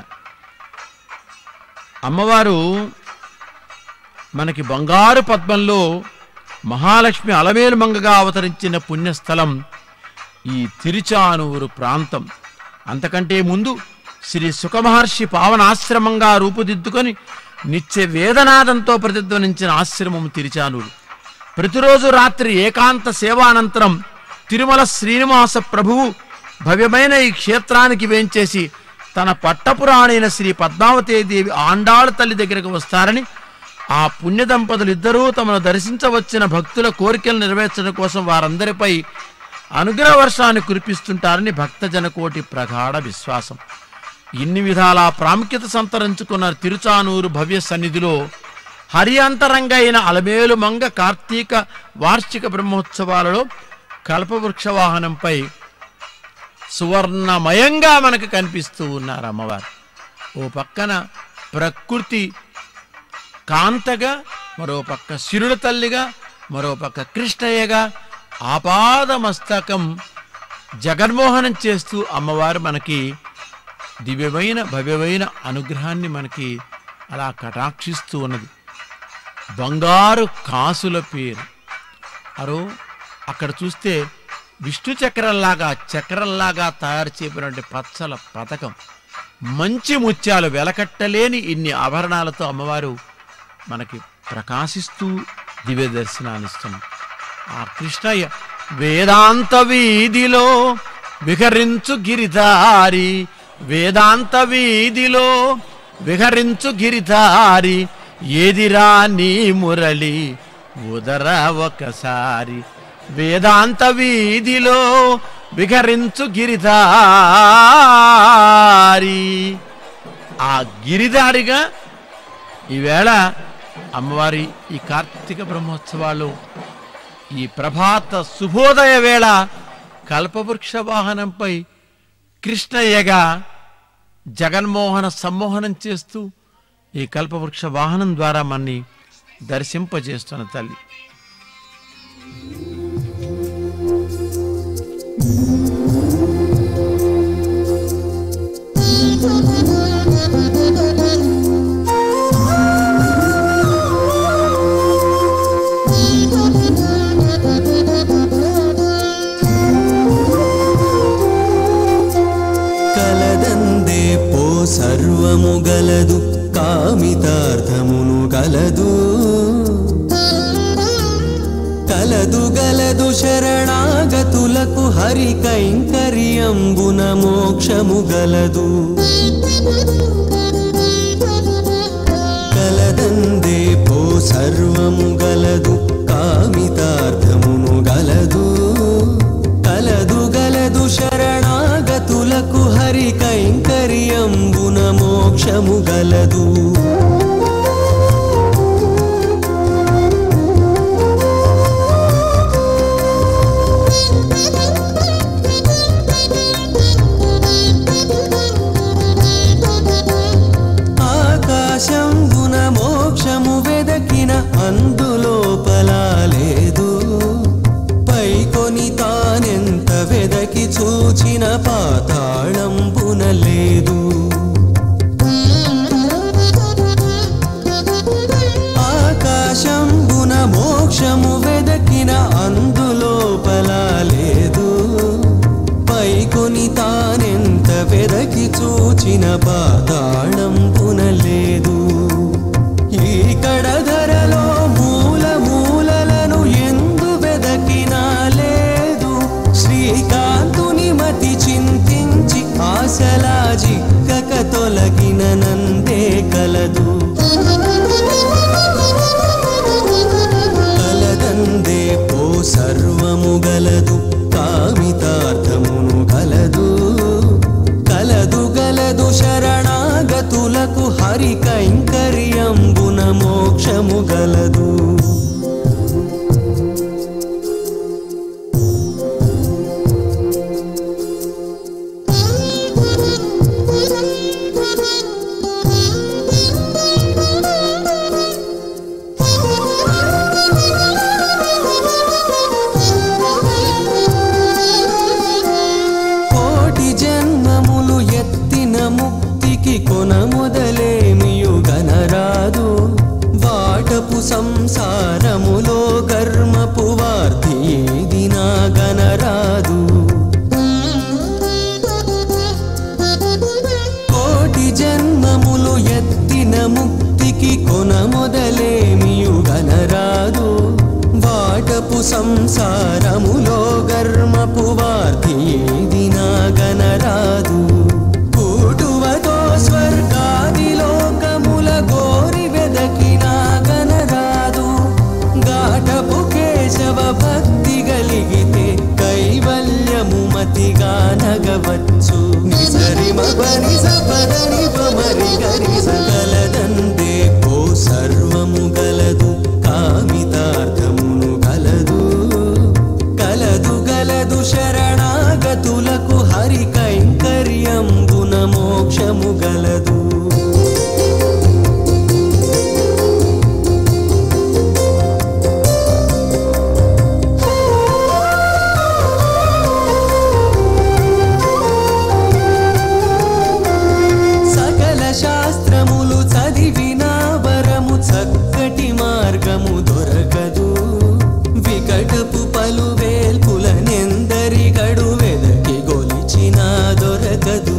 అమ్మవారు మనకి బంగారు పద్మంలో మహాలక్ష్మి అలమేలు మంగగా అవతరించిన పుణ్యస్థలం ఈ తిరుచానూరు ప్రాంతం అంతకంటే ముందు శ్రీ సుఖమహర్షి పావనాశ్రమంగా రూపుదిద్దుకొని నిత్య వేదనాదంతో ప్రతిధ్వనించిన ఆశ్రమం తిరుచానూరు ప్రతిరోజు రాత్రి ఏకాంత సేవానంతరం తిరుమల శ్రీనివాస ప్రభువు భవ్యమైన ఈ క్షేత్రానికి వేంచేసి తన పట్టపురాణైన శ్రీ పద్మావతీదేవి ఆండాళ తల్లి దగ్గరకు వస్తారని ఆ పుణ్య దంపతులు ఇద్దరూ తమను దర్శించవచ్చిన భక్తుల కోరికలు నెరవేర్చడం కోసం వారందరిపై అనుగ్రహ వర్షాన్ని కురిపిస్తుంటారని భక్తజనకోటి ప్రగాఢ విశ్వాసం ఇన్ని విధాల ప్రాముఖ్యత సంతరించుకున్న తిరుచానూరు భవ్య సన్నిధిలో హరి అంతరంగ అయిన అలమేలు మంగ కార్తీక వార్షిక బ్రహ్మోత్సవాలలో కల్పవృక్ష వాహనంపై సువర్ణమయంగా మనకు కనిపిస్తూ ఉన్నారు అమ్మవారు ఓ పక్కన ప్రకృతి కాంతగా మరో పక్క శిరుల తల్లిగా మరో పక్క కృష్ణయ్యగా ఆపాద మస్తకం జగన్మోహనం చేస్తూ అమ్మవారు మనకి దివ్యమైన భవ్యమైన అనుగ్రహాన్ని మనకి అలా కటాక్షిస్తూ ఉన్నది బంగారు కాసుల పేరు అరో అక్కడ చూస్తే విష్ణు చక్రంలాగా చక్రంలాగా తయారు చేయబడినటువంటి పచ్చల పథకం మంచి ముత్యాలు వెలకట్టలేని ఇన్ని ఆభరణాలతో అమ్మవారు మనకి ప్రకాశిస్తూ దివ్య దర్శనాన్నిస్తున్నాం ఆ కృష్ణయ్య వేదాంత వీధిలో విహరించు గిరిధారి వేదాంత వీధిలో విహరించు గిరిధారి ఏదిరా నీ మురళి ఉదర ఒకసారి వేదాంత వీధిలో విహరించు గిరిధారి ఆ గిరిధారిగా ఈవేళ అమ్మవారి ఈ కార్తీక బ్రహ్మోత్సవాలు ఈ ప్రభాత శుభోదయ వేళ కల్పవృక్ష వాహనంపై కృష్ణయ్యగా జగన్మోహన సమ్మోహనం చేస్తూ ఈ కల్పవృక్ష వాహనం ద్వారా మన్ని దర్శింపజేస్తున్న తల్లి కలదందే పో సర్వము గలదు కామితార్థమును గలదు కలదు గలదు శరణాగతులకు హరి కైంకర్యంబున మోక్షము గలదు కలదందే పో సర్వము గలదు కామితార్థమును గలదు కలదు గలదు శరణాగతులకు హరి కైంకర్యంబున మోక్షము గలదు ఆకాశంబున మోక్షము వెదకిన అందులోపల లేదు పైకొని తానెంత వెదకి చూచిన పాతాళంబున లేదు ఆకాశంబున మోక్షము వెదకిన అందులోపల లేదు పైకొని తానెంత వెదకి చూచిన పాతాళం పునలేదు ఈ కడధరలో మూల మూలలను ఎందు వెదకినా లేదు శ్రీకాంతుని మతి చింతించి ఆశలా జిక్కక తొలగిన నందే కలదు కలదందే పో సర్వము గలదు కామితార్థమును గలదు కలదు గలదు శరణాగతులకు హరి కైంకర్యంబున మోక్షము గలదు కోటి జన్మములు ఎత్తిన ముక్తికి కొన మొదలేమియు గనరాదు వాటపు సంసారములో కర్మపు వార్తి ఏదినా గనరాదు కోటి జన్మములు ఎత్తిన ముక్తికి కొన మొదలేమియు గనరాదు వాటపు సంసారములో గర్మపు వార్తి ఏదినా గనరాదు కూటువతో స్వర్గాది లోకముల గోరి వెదకినా గనరాదు గాటపు కేశవ భక్తి గలిగితే కైవల్యము మతిగా నగవచ్చు నిసరిమ పని సపదని పమరి గరి సకలదందే పో సర్వము గలదు కామితార్థమును గలదు కలదు గలదు శరణాగతులకు హరి కైంకర్యంబున మోక్షము గలదు సకల శాస్త్రములు చదివినా వరము చక్కటి మార్గము దొరకదు వికటపు పలు వేల్పులనెందరి గడు వెదకి గొలిచినా దొరకదు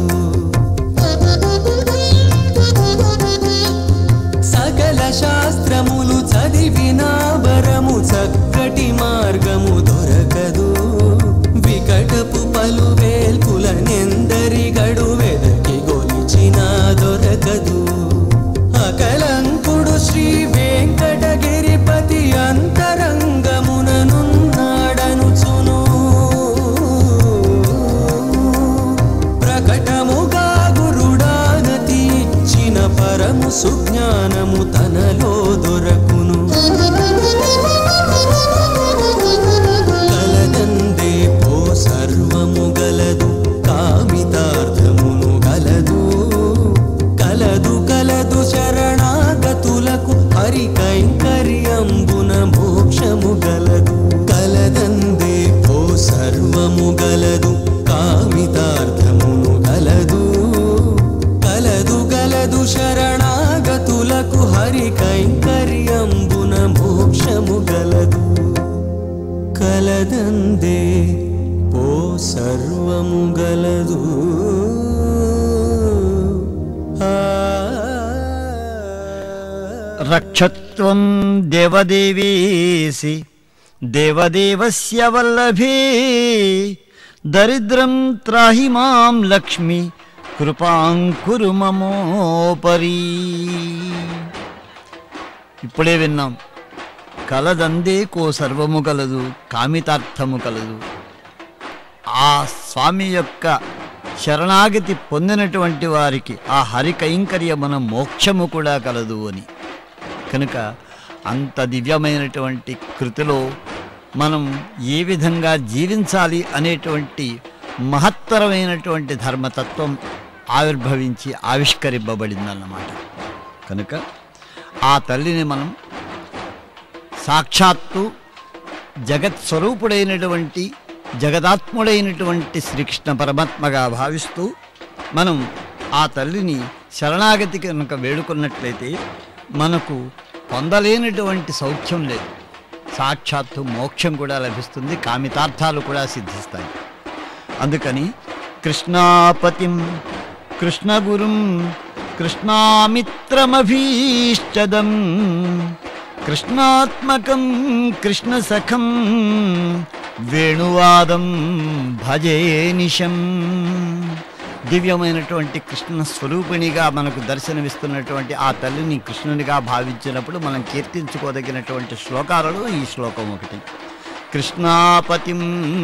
సకల శాస్త్రములు చదివినా వరము చక్కటి మార్గము దొరకదు వికటపు పలు వేల్పులనెందరి గడు వెదకి గొలిచినా దొరకదు అకలంకుడు శ్రీ వెంకటగిరిపతి అంతరంగముననున్నాడనుచును ప్రకటముగా గురుడాగతి ఇచ్చిన పరము సుజ్ఞానము తనలో దొరకును కలదందే పో సర్వము గలదు కామితార్థమును గలదు కలదు కలదు శరణాగతులకు హరి కైంకర్యంబున మోక్షము గలదు కలదందే పో సర్వము గలదు కామితార్థమును గలదు కలదు గలదు శరణాగతులకు హరి కైంకర్యంబున మోక్షము గలదు కలదందే ఓ సర్వము గలదు ఆ రక్షత్వం దేవదేవేసి దేవదేవస్య వల్లభే దరిద్రం త్రాహి మాం లక్ష్మి కృపాంకురు మమోపరి ఇప్పుడే విన్నాం కలదందే కో సర్వము కలదు కామితార్థము కలదు ఆ స్వామి యొక్క శరణాగతి పొందినటువంటి వారికి ఆ హరి కైంకర్యమున మోక్షము కూడా కలదు అని కనుక అంత దివ్యమైనటువంటి కృతిలో మనం ఏ విధంగా జీవించాలి అనేటువంటి మహత్తరమైనటువంటి ధర్మతత్వం ఆవిర్భవించి ఆవిష్కరింపబడిందన్నమాట కనుక ఆ తల్లిని మనం సాక్షాత్తు జగత్ స్వరూపుడైనటువంటి జగదాత్ముడైనటువంటి శ్రీకృష్ణ పరమాత్మగా భావిస్తూ మనం ఆ తల్లిని శరణాగతి కనుక వేడుకున్నట్లయితే మనకు పొందలేనటువంటి సౌఖ్యం లేదు సాక్షాత్తు మోక్షం కూడా లభిస్తుంది కామితార్థాలు కూడా సిద్ధిస్తాయి అందుకని కృష్ణాపతిం కృష్ణగురుం కృష్ణామిత్రమభీష్టదం కృష్ణాత్మకం కృష్ణసఖం వేణువాదం భజే నిశం దివ్యమైనటువంటి కృష్ణ స్వరూపిణిగా మనకు దర్శనమిస్తున్నటువంటి ఆ తల్లిని కృష్ణునిగా భావించినప్పుడు మనం కీర్తించుకోదగినటువంటి శ్లోకాలలో ఈ శ్లోకం ఒకటి కృష్ణాపతిం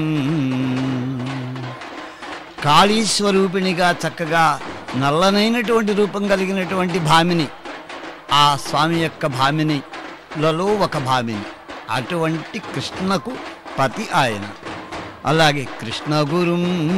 కాళీస్వరూపిణిగా చక్కగా నల్లనైనటువంటి రూపం కలిగినటువంటి భామిని ఆ స్వామి యొక్క భామినిలలో ఒక భామిని అటువంటి కృష్ణకు పతి ఆయన అలాగే కృష్ణ గురు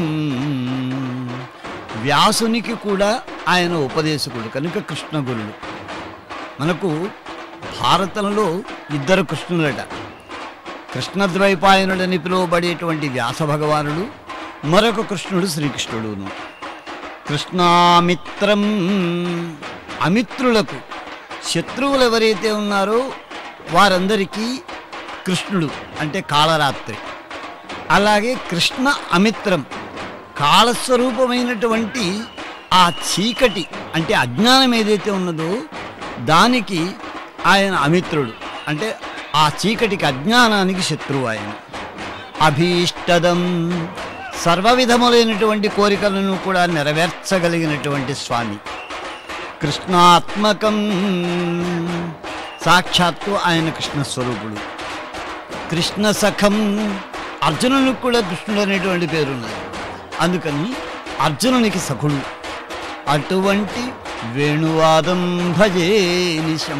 వ్యాసునికి కూడా ఆయన ఉపదేశకుడు కనుక కృష్ణ గురుడు మనకు భారతంలో ఇద్దరు కృష్ణులట కృష్ణద్వైపాయనుడని పిలువబడేటువంటి వ్యాస భగవానుడు మరొక కృష్ణుడు శ్రీకృష్ణుడును కృష్ణామిత్రం అమిత్రులకు శత్రువులు ఎవరైతే ఉన్నారో వారందరికీ కృష్ణుడు అంటే కాళరాత్రి అలాగే కృష్ణ అమిత్రం కాళస్వరూపమైనటువంటి ఆ చీకటి అంటే అజ్ఞానం ఏదైతే ఉన్నదో దానికి ఆయన అమిత్రుడు అంటే ఆ చీకటికి అజ్ఞానానికి శత్రువు ఆయన అభీష్టదం సర్వవిధములైనటువంటి కోరికలను కూడా నెరవేర్చగలిగినటువంటి స్వామి కృష్ణాత్మకం సాక్షాత్తు ఆయన కృష్ణ స్వరూపుడు కృష్ణ సఖం అర్జునునికి కూడా కృష్ణుడు అనేటువంటి పేరున్నది అందుకని అర్జునునికి సఖుడు అటువంటి వేణువాదం భజే నిశం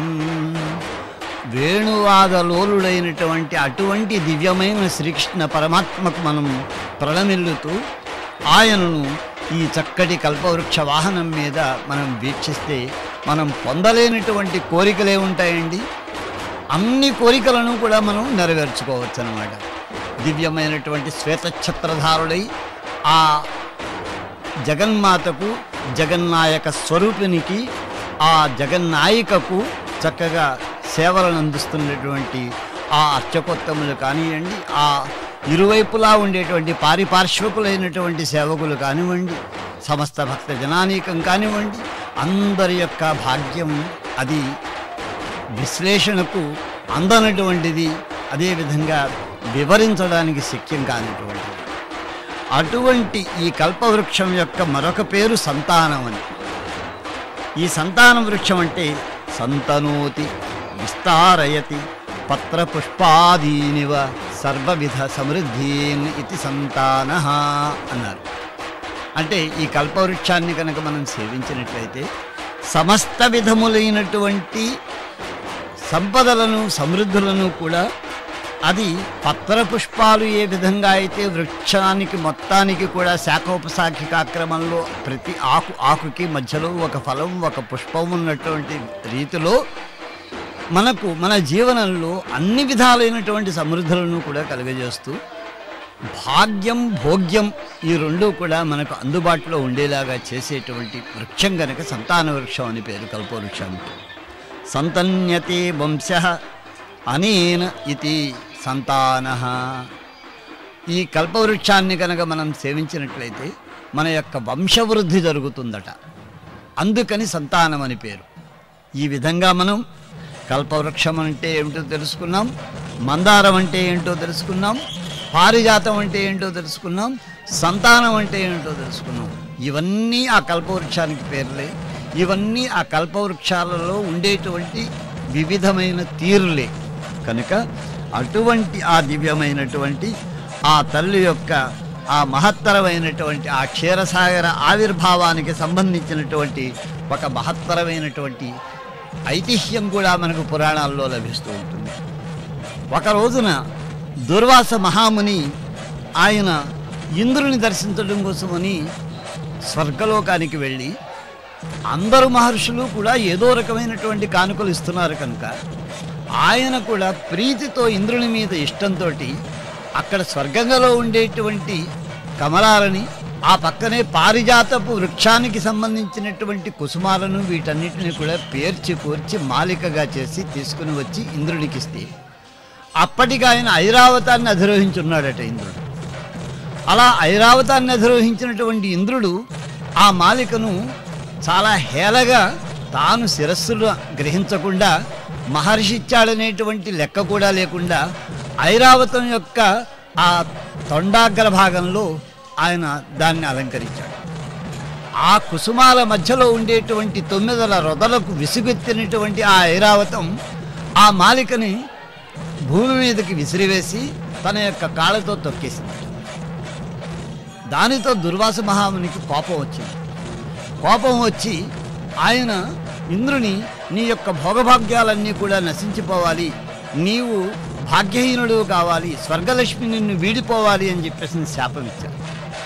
వేణువాదలోలుడైనటువంటి అటువంటి దివ్యమైన శ్రీకృష్ణ పరమాత్మకు మనం ప్రణమిల్లుతూ ఆయనను ఈ చక్కటి కల్పవృక్ష వాహనం మీద మనం వీక్షిస్తే మనం పొందలేనటువంటి కోరికలే ఉంటాయండి అన్ని కోరికలను కూడా మనం నెరవేర్చుకోవచ్చు అనమాట దివ్యమైనటువంటి శ్వేతఛత్రధారుడై ఆ జగన్మాతకు జగన్నాయక స్వరూపినికి ఆ జగన్నాయికకు చక్కగా సేవలను అందిస్తున్నటువంటి ఆ అర్చకోత్తములు కానివ్వండి ఆ ఇరువైపులా ఉండేటువంటి పారిపార్శ్వకులైనటువంటి సేవకులు కానివ్వండి సమస్త భక్త జనానీకం కానివ్వండి అందరి యొక్క భాగ్యం అది విశ్లేషణకు అందనటువంటిది అదేవిధంగా వివరించడానికి శక్యం కానిటువంటిది అటువంటి ఈ కల్పవృక్షం యొక్క మరొక పేరు సంతానం అని ఈ సంతాన వృక్షం అంటే సంతనోతి విస్తారయతి పత్రపుష్పాదీనివ సర్వవిధ సమృద్ధీన్ ఇది సంతాన అన్నారు అంటే ఈ కల్పవృక్షాన్ని కనుక మనం సేవించినట్లయితే సమస్త విధములైనటువంటి సంపదలను సమృద్ధులను కూడా అది పత్ర పుష్పాలు ఏ విధంగా అయితే వృక్షానికి మొత్తానికి కూడా శాఖోపశాఖిక క్రమంలో ప్రతి ఆకు ఆకుకి మధ్యలో ఒక ఫలం ఒక పుష్పం ఉన్నటువంటి రీతిలో మనకు మన జీవనంలో అన్ని విధాలైనటువంటి సమృద్ధులను కూడా కలుగజేస్తూ భాగ్యం భోగ్యం ఈ రెండు కూడా మనకు అందుబాటులో ఉండేలాగా చేసేటువంటి వృక్షం గనక సంతాన వృక్షం అని పేరు కల్పవృక్షానికి సంతన్యతే వంశ అనేన ఇది సంతాన ఈ కల్పవృక్షాన్ని కనుక మనం సేవించినట్లయితే మన యొక్క వంశవృద్ధి జరుగుతుందట అందుకని సంతానం అని పేరు ఈ విధంగా మనం కల్పవృక్షం అంటే ఏమిటో తెలుసుకున్నాం మందారం అంటే ఏంటో తెలుసుకున్నాం పారిజాతం అంటే ఏంటో తెలుసుకున్నాం సంతానం అంటే ఏంటో తెలుసుకున్నాం ఇవన్నీ ఆ కల్పవృక్షానికి పేర్లే ఇవన్నీ ఆ కల్పవృక్షాలలో ఉండేటువంటి వివిధమైన తీరులే కనుక అటువంటి ఆ దివ్యమైనటువంటి ఆ తల్లి యొక్క ఆ మహత్తరమైనటువంటి ఆ క్షీరసాగర ఆవిర్భావానికి సంబంధించినటువంటి ఒక మహత్తరమైనటువంటి ఐతిహ్యం కూడా మనకు పురాణాల్లో లభిస్తూ ఉంటుంది ఒక రోజున దుర్వాస మహాముని ఆయన ఇంద్రుని దర్శించడం కోసమని స్వర్గలోకానికి వెళ్ళి అందరు మహర్షులు కూడా ఏదో రకమైనటువంటి కానుకలు ఇస్తున్నారు కనుక ఆయన కూడా ప్రీతితో ఇంద్రుని మీద ఇష్టంతో అక్కడ స్వర్గంలో ఉండేటువంటి కమలాలని ఆ పక్కనే పారిజాతపు వృక్షానికి సంబంధించినటువంటి కుసుమాలను వీటన్నిటిని కూడా పేర్చి కూర్చి మాలికగా చేసి తీసుకుని వచ్చి ఇంద్రుడికి ఇస్తే అప్పటికి ఆయన ఐరావతాన్ని అధిరోహించున్నాడట ఇంద్రుడు అలా ఐరావతాన్ని అధిరోహించినటువంటి ఇంద్రుడు ఆ మాలికను చాలా హేళగా తాను శిరస్సును గ్రహించకుండా మహర్షి ఇచ్చాడనేటువంటి లెక్క కూడా లేకుండా ఐరావతం యొక్క ఆ తొండాగ్ర భాగంలో ఆయన దాన్ని అలంకరించాడు ఆ కుసుమాల మధ్యలో ఉండేటువంటి తొమ్మిదల రొదలకు విసుగెత్తినటువంటి ఆ ఐరావతం ఆ మాలికని భూమి మీదకి విసిరివేసి తన యొక్క కాళ్ళతో తొక్కేసింది దానితో దుర్వాస మహామునికి కోపం వచ్చింది కోపం వచ్చి ఆయన ఇంద్రుని నీ యొక్క భోగభాగ్యాలన్నీ కూడా నశించిపోవాలి నీవు భాగ్యహీనుడు కావాలి స్వర్గలక్ష్మి నిన్ను వీడిపోవాలి అని చెప్పేసి శాపం ఇచ్చారు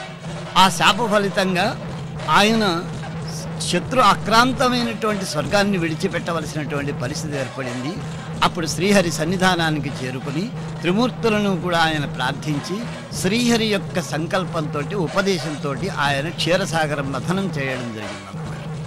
ఆ శాప ఫలితంగా ఆయన శత్రు ఆక్రాంతమైనటువంటి స్వర్గాన్ని విడిచిపెట్టవలసినటువంటి పరిస్థితి ఏర్పడింది అప్పుడు శ్రీహరి సన్నిధానానికి చేరుకుని త్రిమూర్తులను కూడా ఆయన ప్రార్థించి శ్రీహరి యొక్క సంకల్పంతో ఉపదేశంతో ఆయన క్షీరసాగరం మథనం చేయడం జరిగిందన్నమాట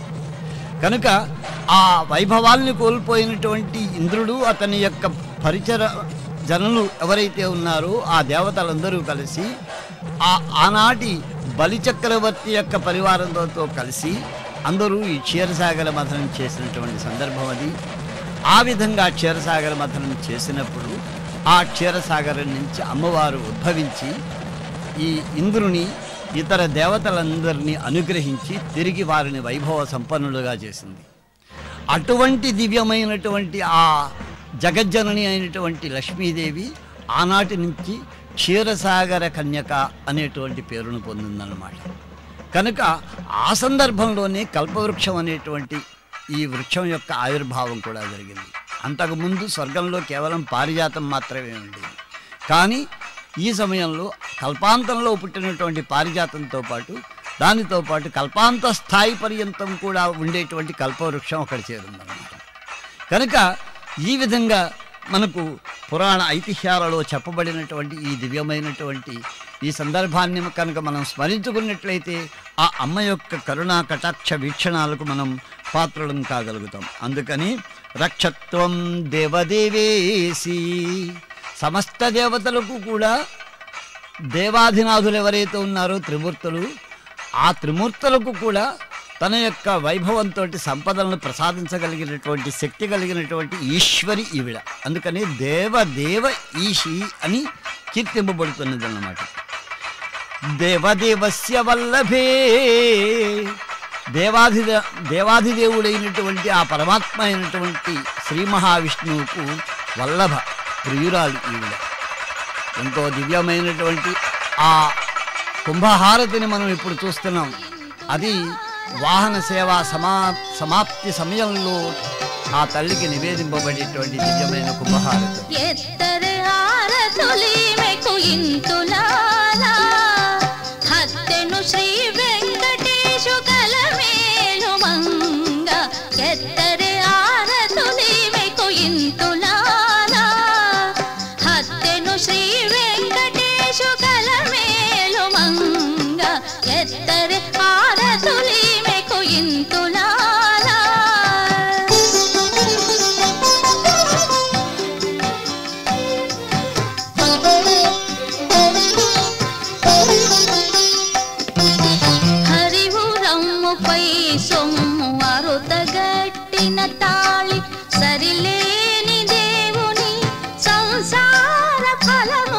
కనుక ఆ వైభవాల్ని కోల్పోయినటువంటి ఇంద్రుడు అతని యొక్క పరిచర జనులు ఎవరైతే ఉన్నారో ఆ దేవతలందరూ కలిసి ఆ ఆనాటి బలిచక్రవర్తి యొక్క పరివారంతో కలిసి అందరూ ఈ క్షీరసాగర మథనం చేసినటువంటి సందర్భం అది ఆ విధంగా క్షీరసాగర మథనం చేసినప్పుడు ఆ క్షీరసాగరం నుంచి అమ్మవారు ఉద్భవించి ఈ ఇంద్రుని ఇతర దేవతలందరినీ అనుగ్రహించి తిరిగి వారిని వైభవ సంపన్నులుగా చేసింది అటువంటి దివ్యమైనటువంటి ఆ జగజ్జనని అయినటువంటి లక్ష్మీదేవి ఆనాటి నుంచి క్షీరసాగర కన్యక అనేటువంటి పేరును పొందిందన్నమాట కనుక ఆ సందర్భంలోనే కల్పవృక్షం అనేటువంటి ఈ వృక్షం యొక్క ఆవిర్భావం కూడా జరిగింది అంతకుముందు స్వర్గంలో కేవలం పారిజాతం మాత్రమే ఉండేది కానీ ఈ సమయంలో కల్పాంతంలో పుట్టినటువంటి పారిజాతంతో పాటు దానితో పాటు కల్పాంత స్థాయి పర్యంతం కూడా ఉండేటువంటి కల్పవృక్షం అక్కడ చేరిందన్నమాట కనుక ఈ విధంగా మనకు పురాణ ఐతిహ్యాలలో చెప్పబడినటువంటి ఈ దివ్యమైనటువంటి ఈ సందర్భాన్ని కనుక మనం స్మరించుకున్నట్లయితే ఆ అమ్మ యొక్క కరుణా కటాక్ష వీక్షణాలకు మనం పాత్రలం కాగలుగుతాం అందుకని రక్షత్వం దేవదేవేసి సమస్త దేవతలకు కూడా దేవాధినాథులు ఎవరైతే ఉన్నారో త్రిమూర్తులు ఆ త్రిమూర్తులకు కూడా తన యొక్క వైభవంతో సంపదలను ప్రసాదించగలిగినటువంటి శక్తి కలిగినటువంటి ఈశ్వరి ఈవిడ అందుకని దేవ దేవ ఈశి అని కీర్తింపబడుతున్నది అన్నమాట దేవదేవస్య వల్లభే దేవాధి దేవాధిదేవుడైనటువంటి ఆ పరమాత్మ అయినటువంటి శ్రీ మహావిష్ణువుకు వల్లభ ప్రియురాలు ఈవిడ ఎంతో దివ్యమైనటువంటి ఆ కుంభహారతిని మనం ఇప్పుడు చూస్తున్నాం అది వాహన సేవ సమా సమాప్తి సమయంలో ఆ తల్లికి నివేదింపబడేటువంటి దివ్యమైన కుంభహారతి ఎత్తరి హారతులీమెకు ఇంతులాల హత్తెను శ్రీ వెంకటేశు కలమేలు మంగ ఎత్తరి హారతులీమెకు ఇంతులాల హత్తెను శ్రీ వెంకటేశు కలమేలు మంగ ఎత్తరి హారతులీమెకు ఇంతులాల హరివురమ్ముపై సొమ్ము అరుతగట్టిన తాళి సరిలేని దేవుని సంసార ఫలము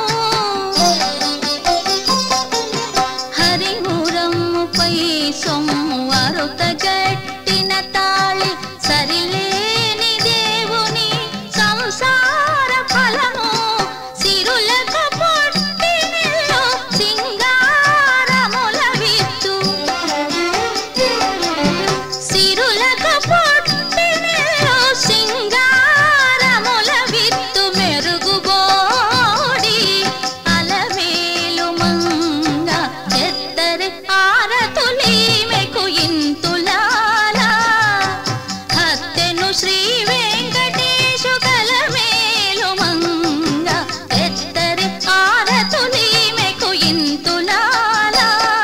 హరివురమ్ముపై సొమ్ము అరుతగట్టిన తాళి సరిలేని దేవుని సంసార ఫలము సిరులకు పుట్టినిల్లు సింగారముల విత్తు సిరులకు పుట్టినిల్లు సింగారముల విత్తు మెరుగుబోడి అలమేలు మంగ ఎత్తరి ఆరతులీమెకు ఇంతులాల హత్తెను శ్రీ వెంకటేశు కలమేలు మంగ ఎత్తరి ఆరతులీమెకు ఇంతులాల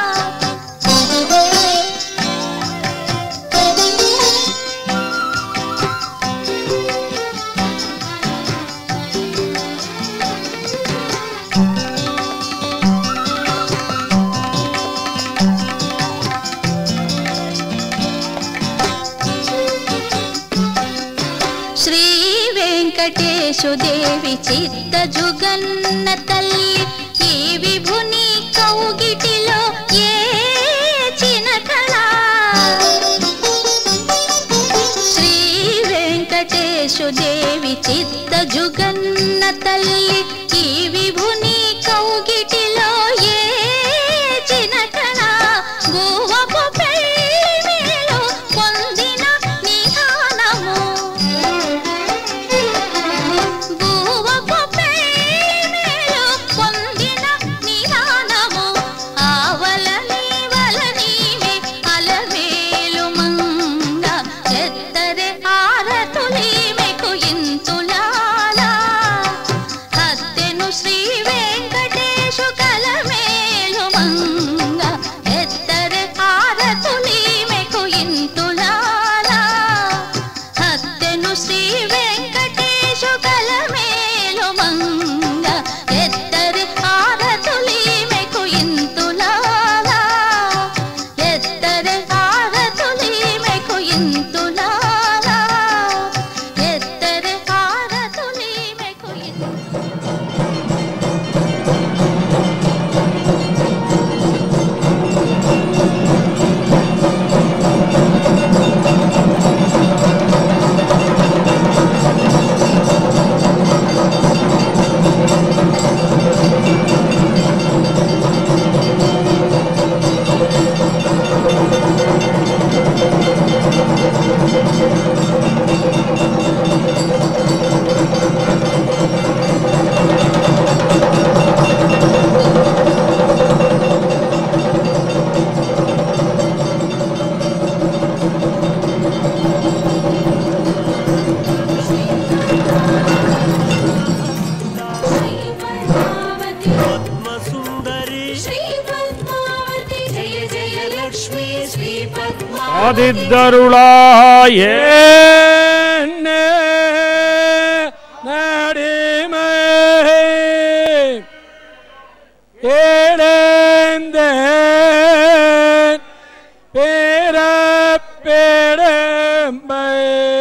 శ్రీ వెంకటేశు దేవి చిత్త జుగన్న తల్లి ఈ విభుని కౌగిటిలో ఏ చినకళ శ్రీ వెంకటేశు దేవి చిత్త జుగన్న తల్లి ఈ విభుని పద్మసుందరి శ్రీ పద్మావతి జయ జయ లక్ష్మీ శ్రీ పద్మావతి ஆதித்தருளாயே நடிமை ஏழந்தேன் பேரப்பேடம்பை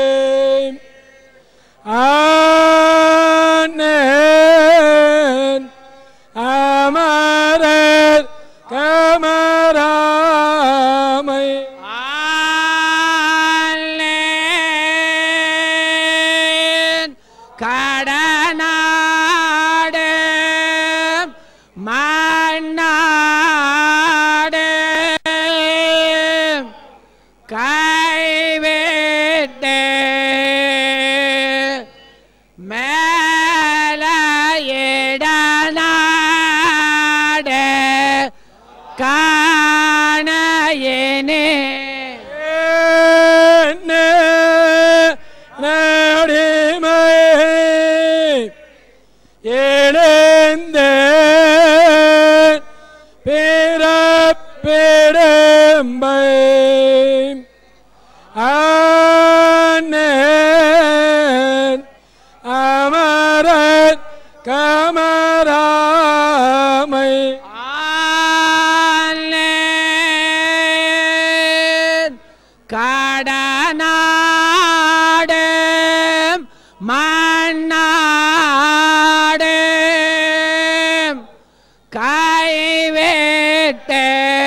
ஆனேன் அமரர் கமராமை கடனாடு மண்ணாடு கைவிட்டு மேல இடநாடு காணையனே நடிமை எழுந்த பிறப்பிடம்பை ஆனேன் அமரன் கமராமை ஆனேன் கடனாடு மண்ணாடு கைவிட்டு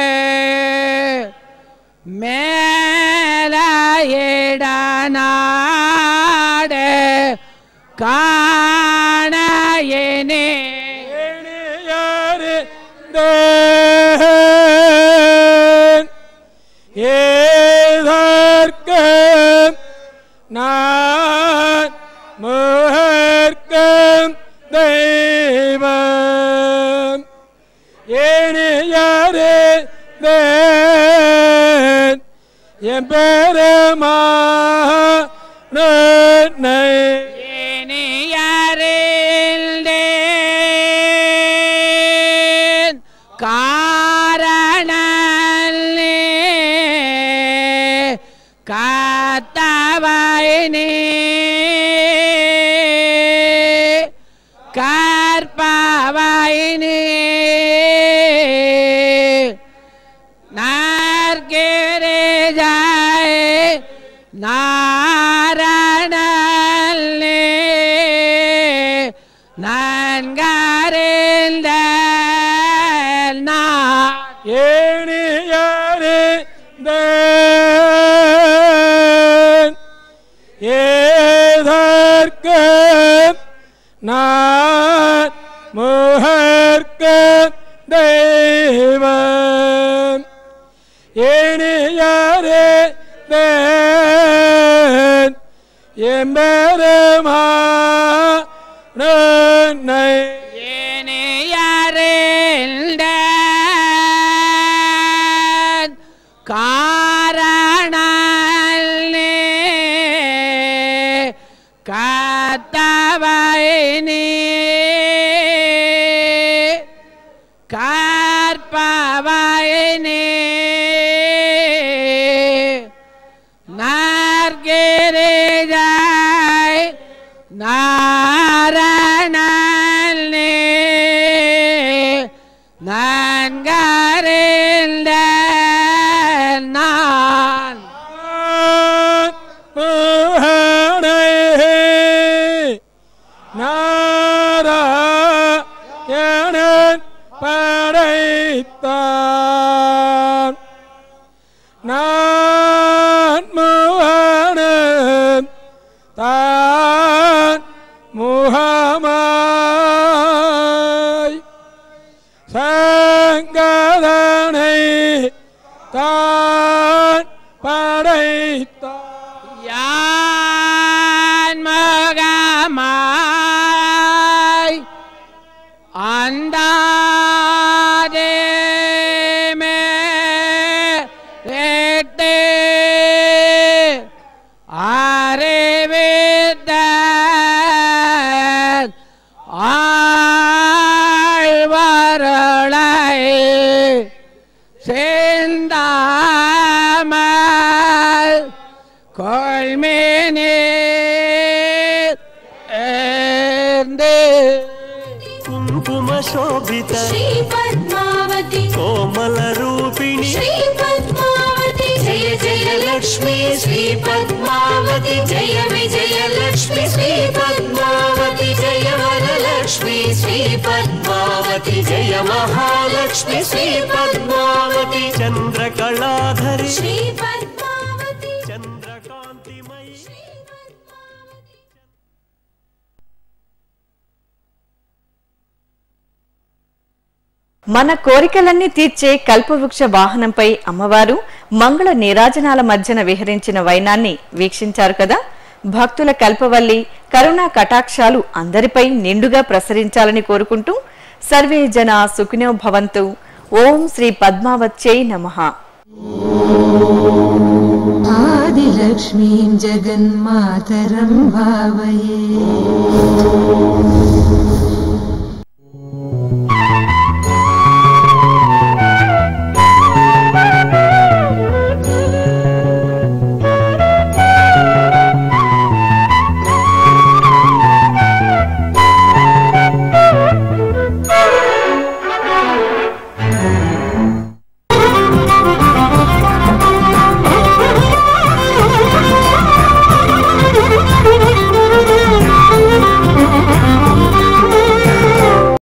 மேல இடநாடு காணையனே ஏதற்கு நான் முகர்க்கும் தெய்வம் ஏனியாரே தேன் என் பெருமா ஏனியாரில் காரணே காத்தவாயினே கற்பவாயினே நார்கிரேஜாய் நாரணல்லே நன்கறிந்த ஏணியாரே ஏதற்கு நான் முகர்க்க தெய்வம் ஏணியாரே தேன் எம்பெருமா ஏனியாரில் காரணல்லே காத்தவைனே கற்பவைனே நார்கிரிஜாய் நாரணல்லே நன்கறிந்த நான் நாராயணன் படைத்தான் நான் முகனன் தான் முகமாய் சங்கரனை தான் படைத்தான் யான் மகமாய் அந்தாதே மேட்டு அறிவித்த ஆழ்வார் కుంకుమ శోభిత శ్రీ పద్మావతి కోమల రూపిణి శ్రీ పద్మావతి జయ జయ లక్ష్మీ శ్రీ పద్మావతి జయ విజయ లక్ష్మి శ్రీ పద్మావతి జయ వరలక్ష్మి శ్రీ పద్మావతి జయ మహాలక్ష్మి శ్రీ పద్మావతి చంద్రకళాధరి శ్రీ పద్మావతి చంద్రకాంతిమయి మన కోరికలన్నీ తీర్చే కల్పవృక్ష వాహనంపై అమ్మవారు మంగళ నీరాజనాల మధ్యన విహరించిన వైనాన్ని వీక్షించారు కదా భక్తుల కల్పవల్లి కరుణా కటాక్షాలు అందరిపై నిండుగా ప్రసరించాలని కోరుకుంటూ సర్వే జన సుఖినో భవంతు ఓం శ్రీ పద్మావత్యై నమః आदिलक्ष्मीं जगन्मातरं भावये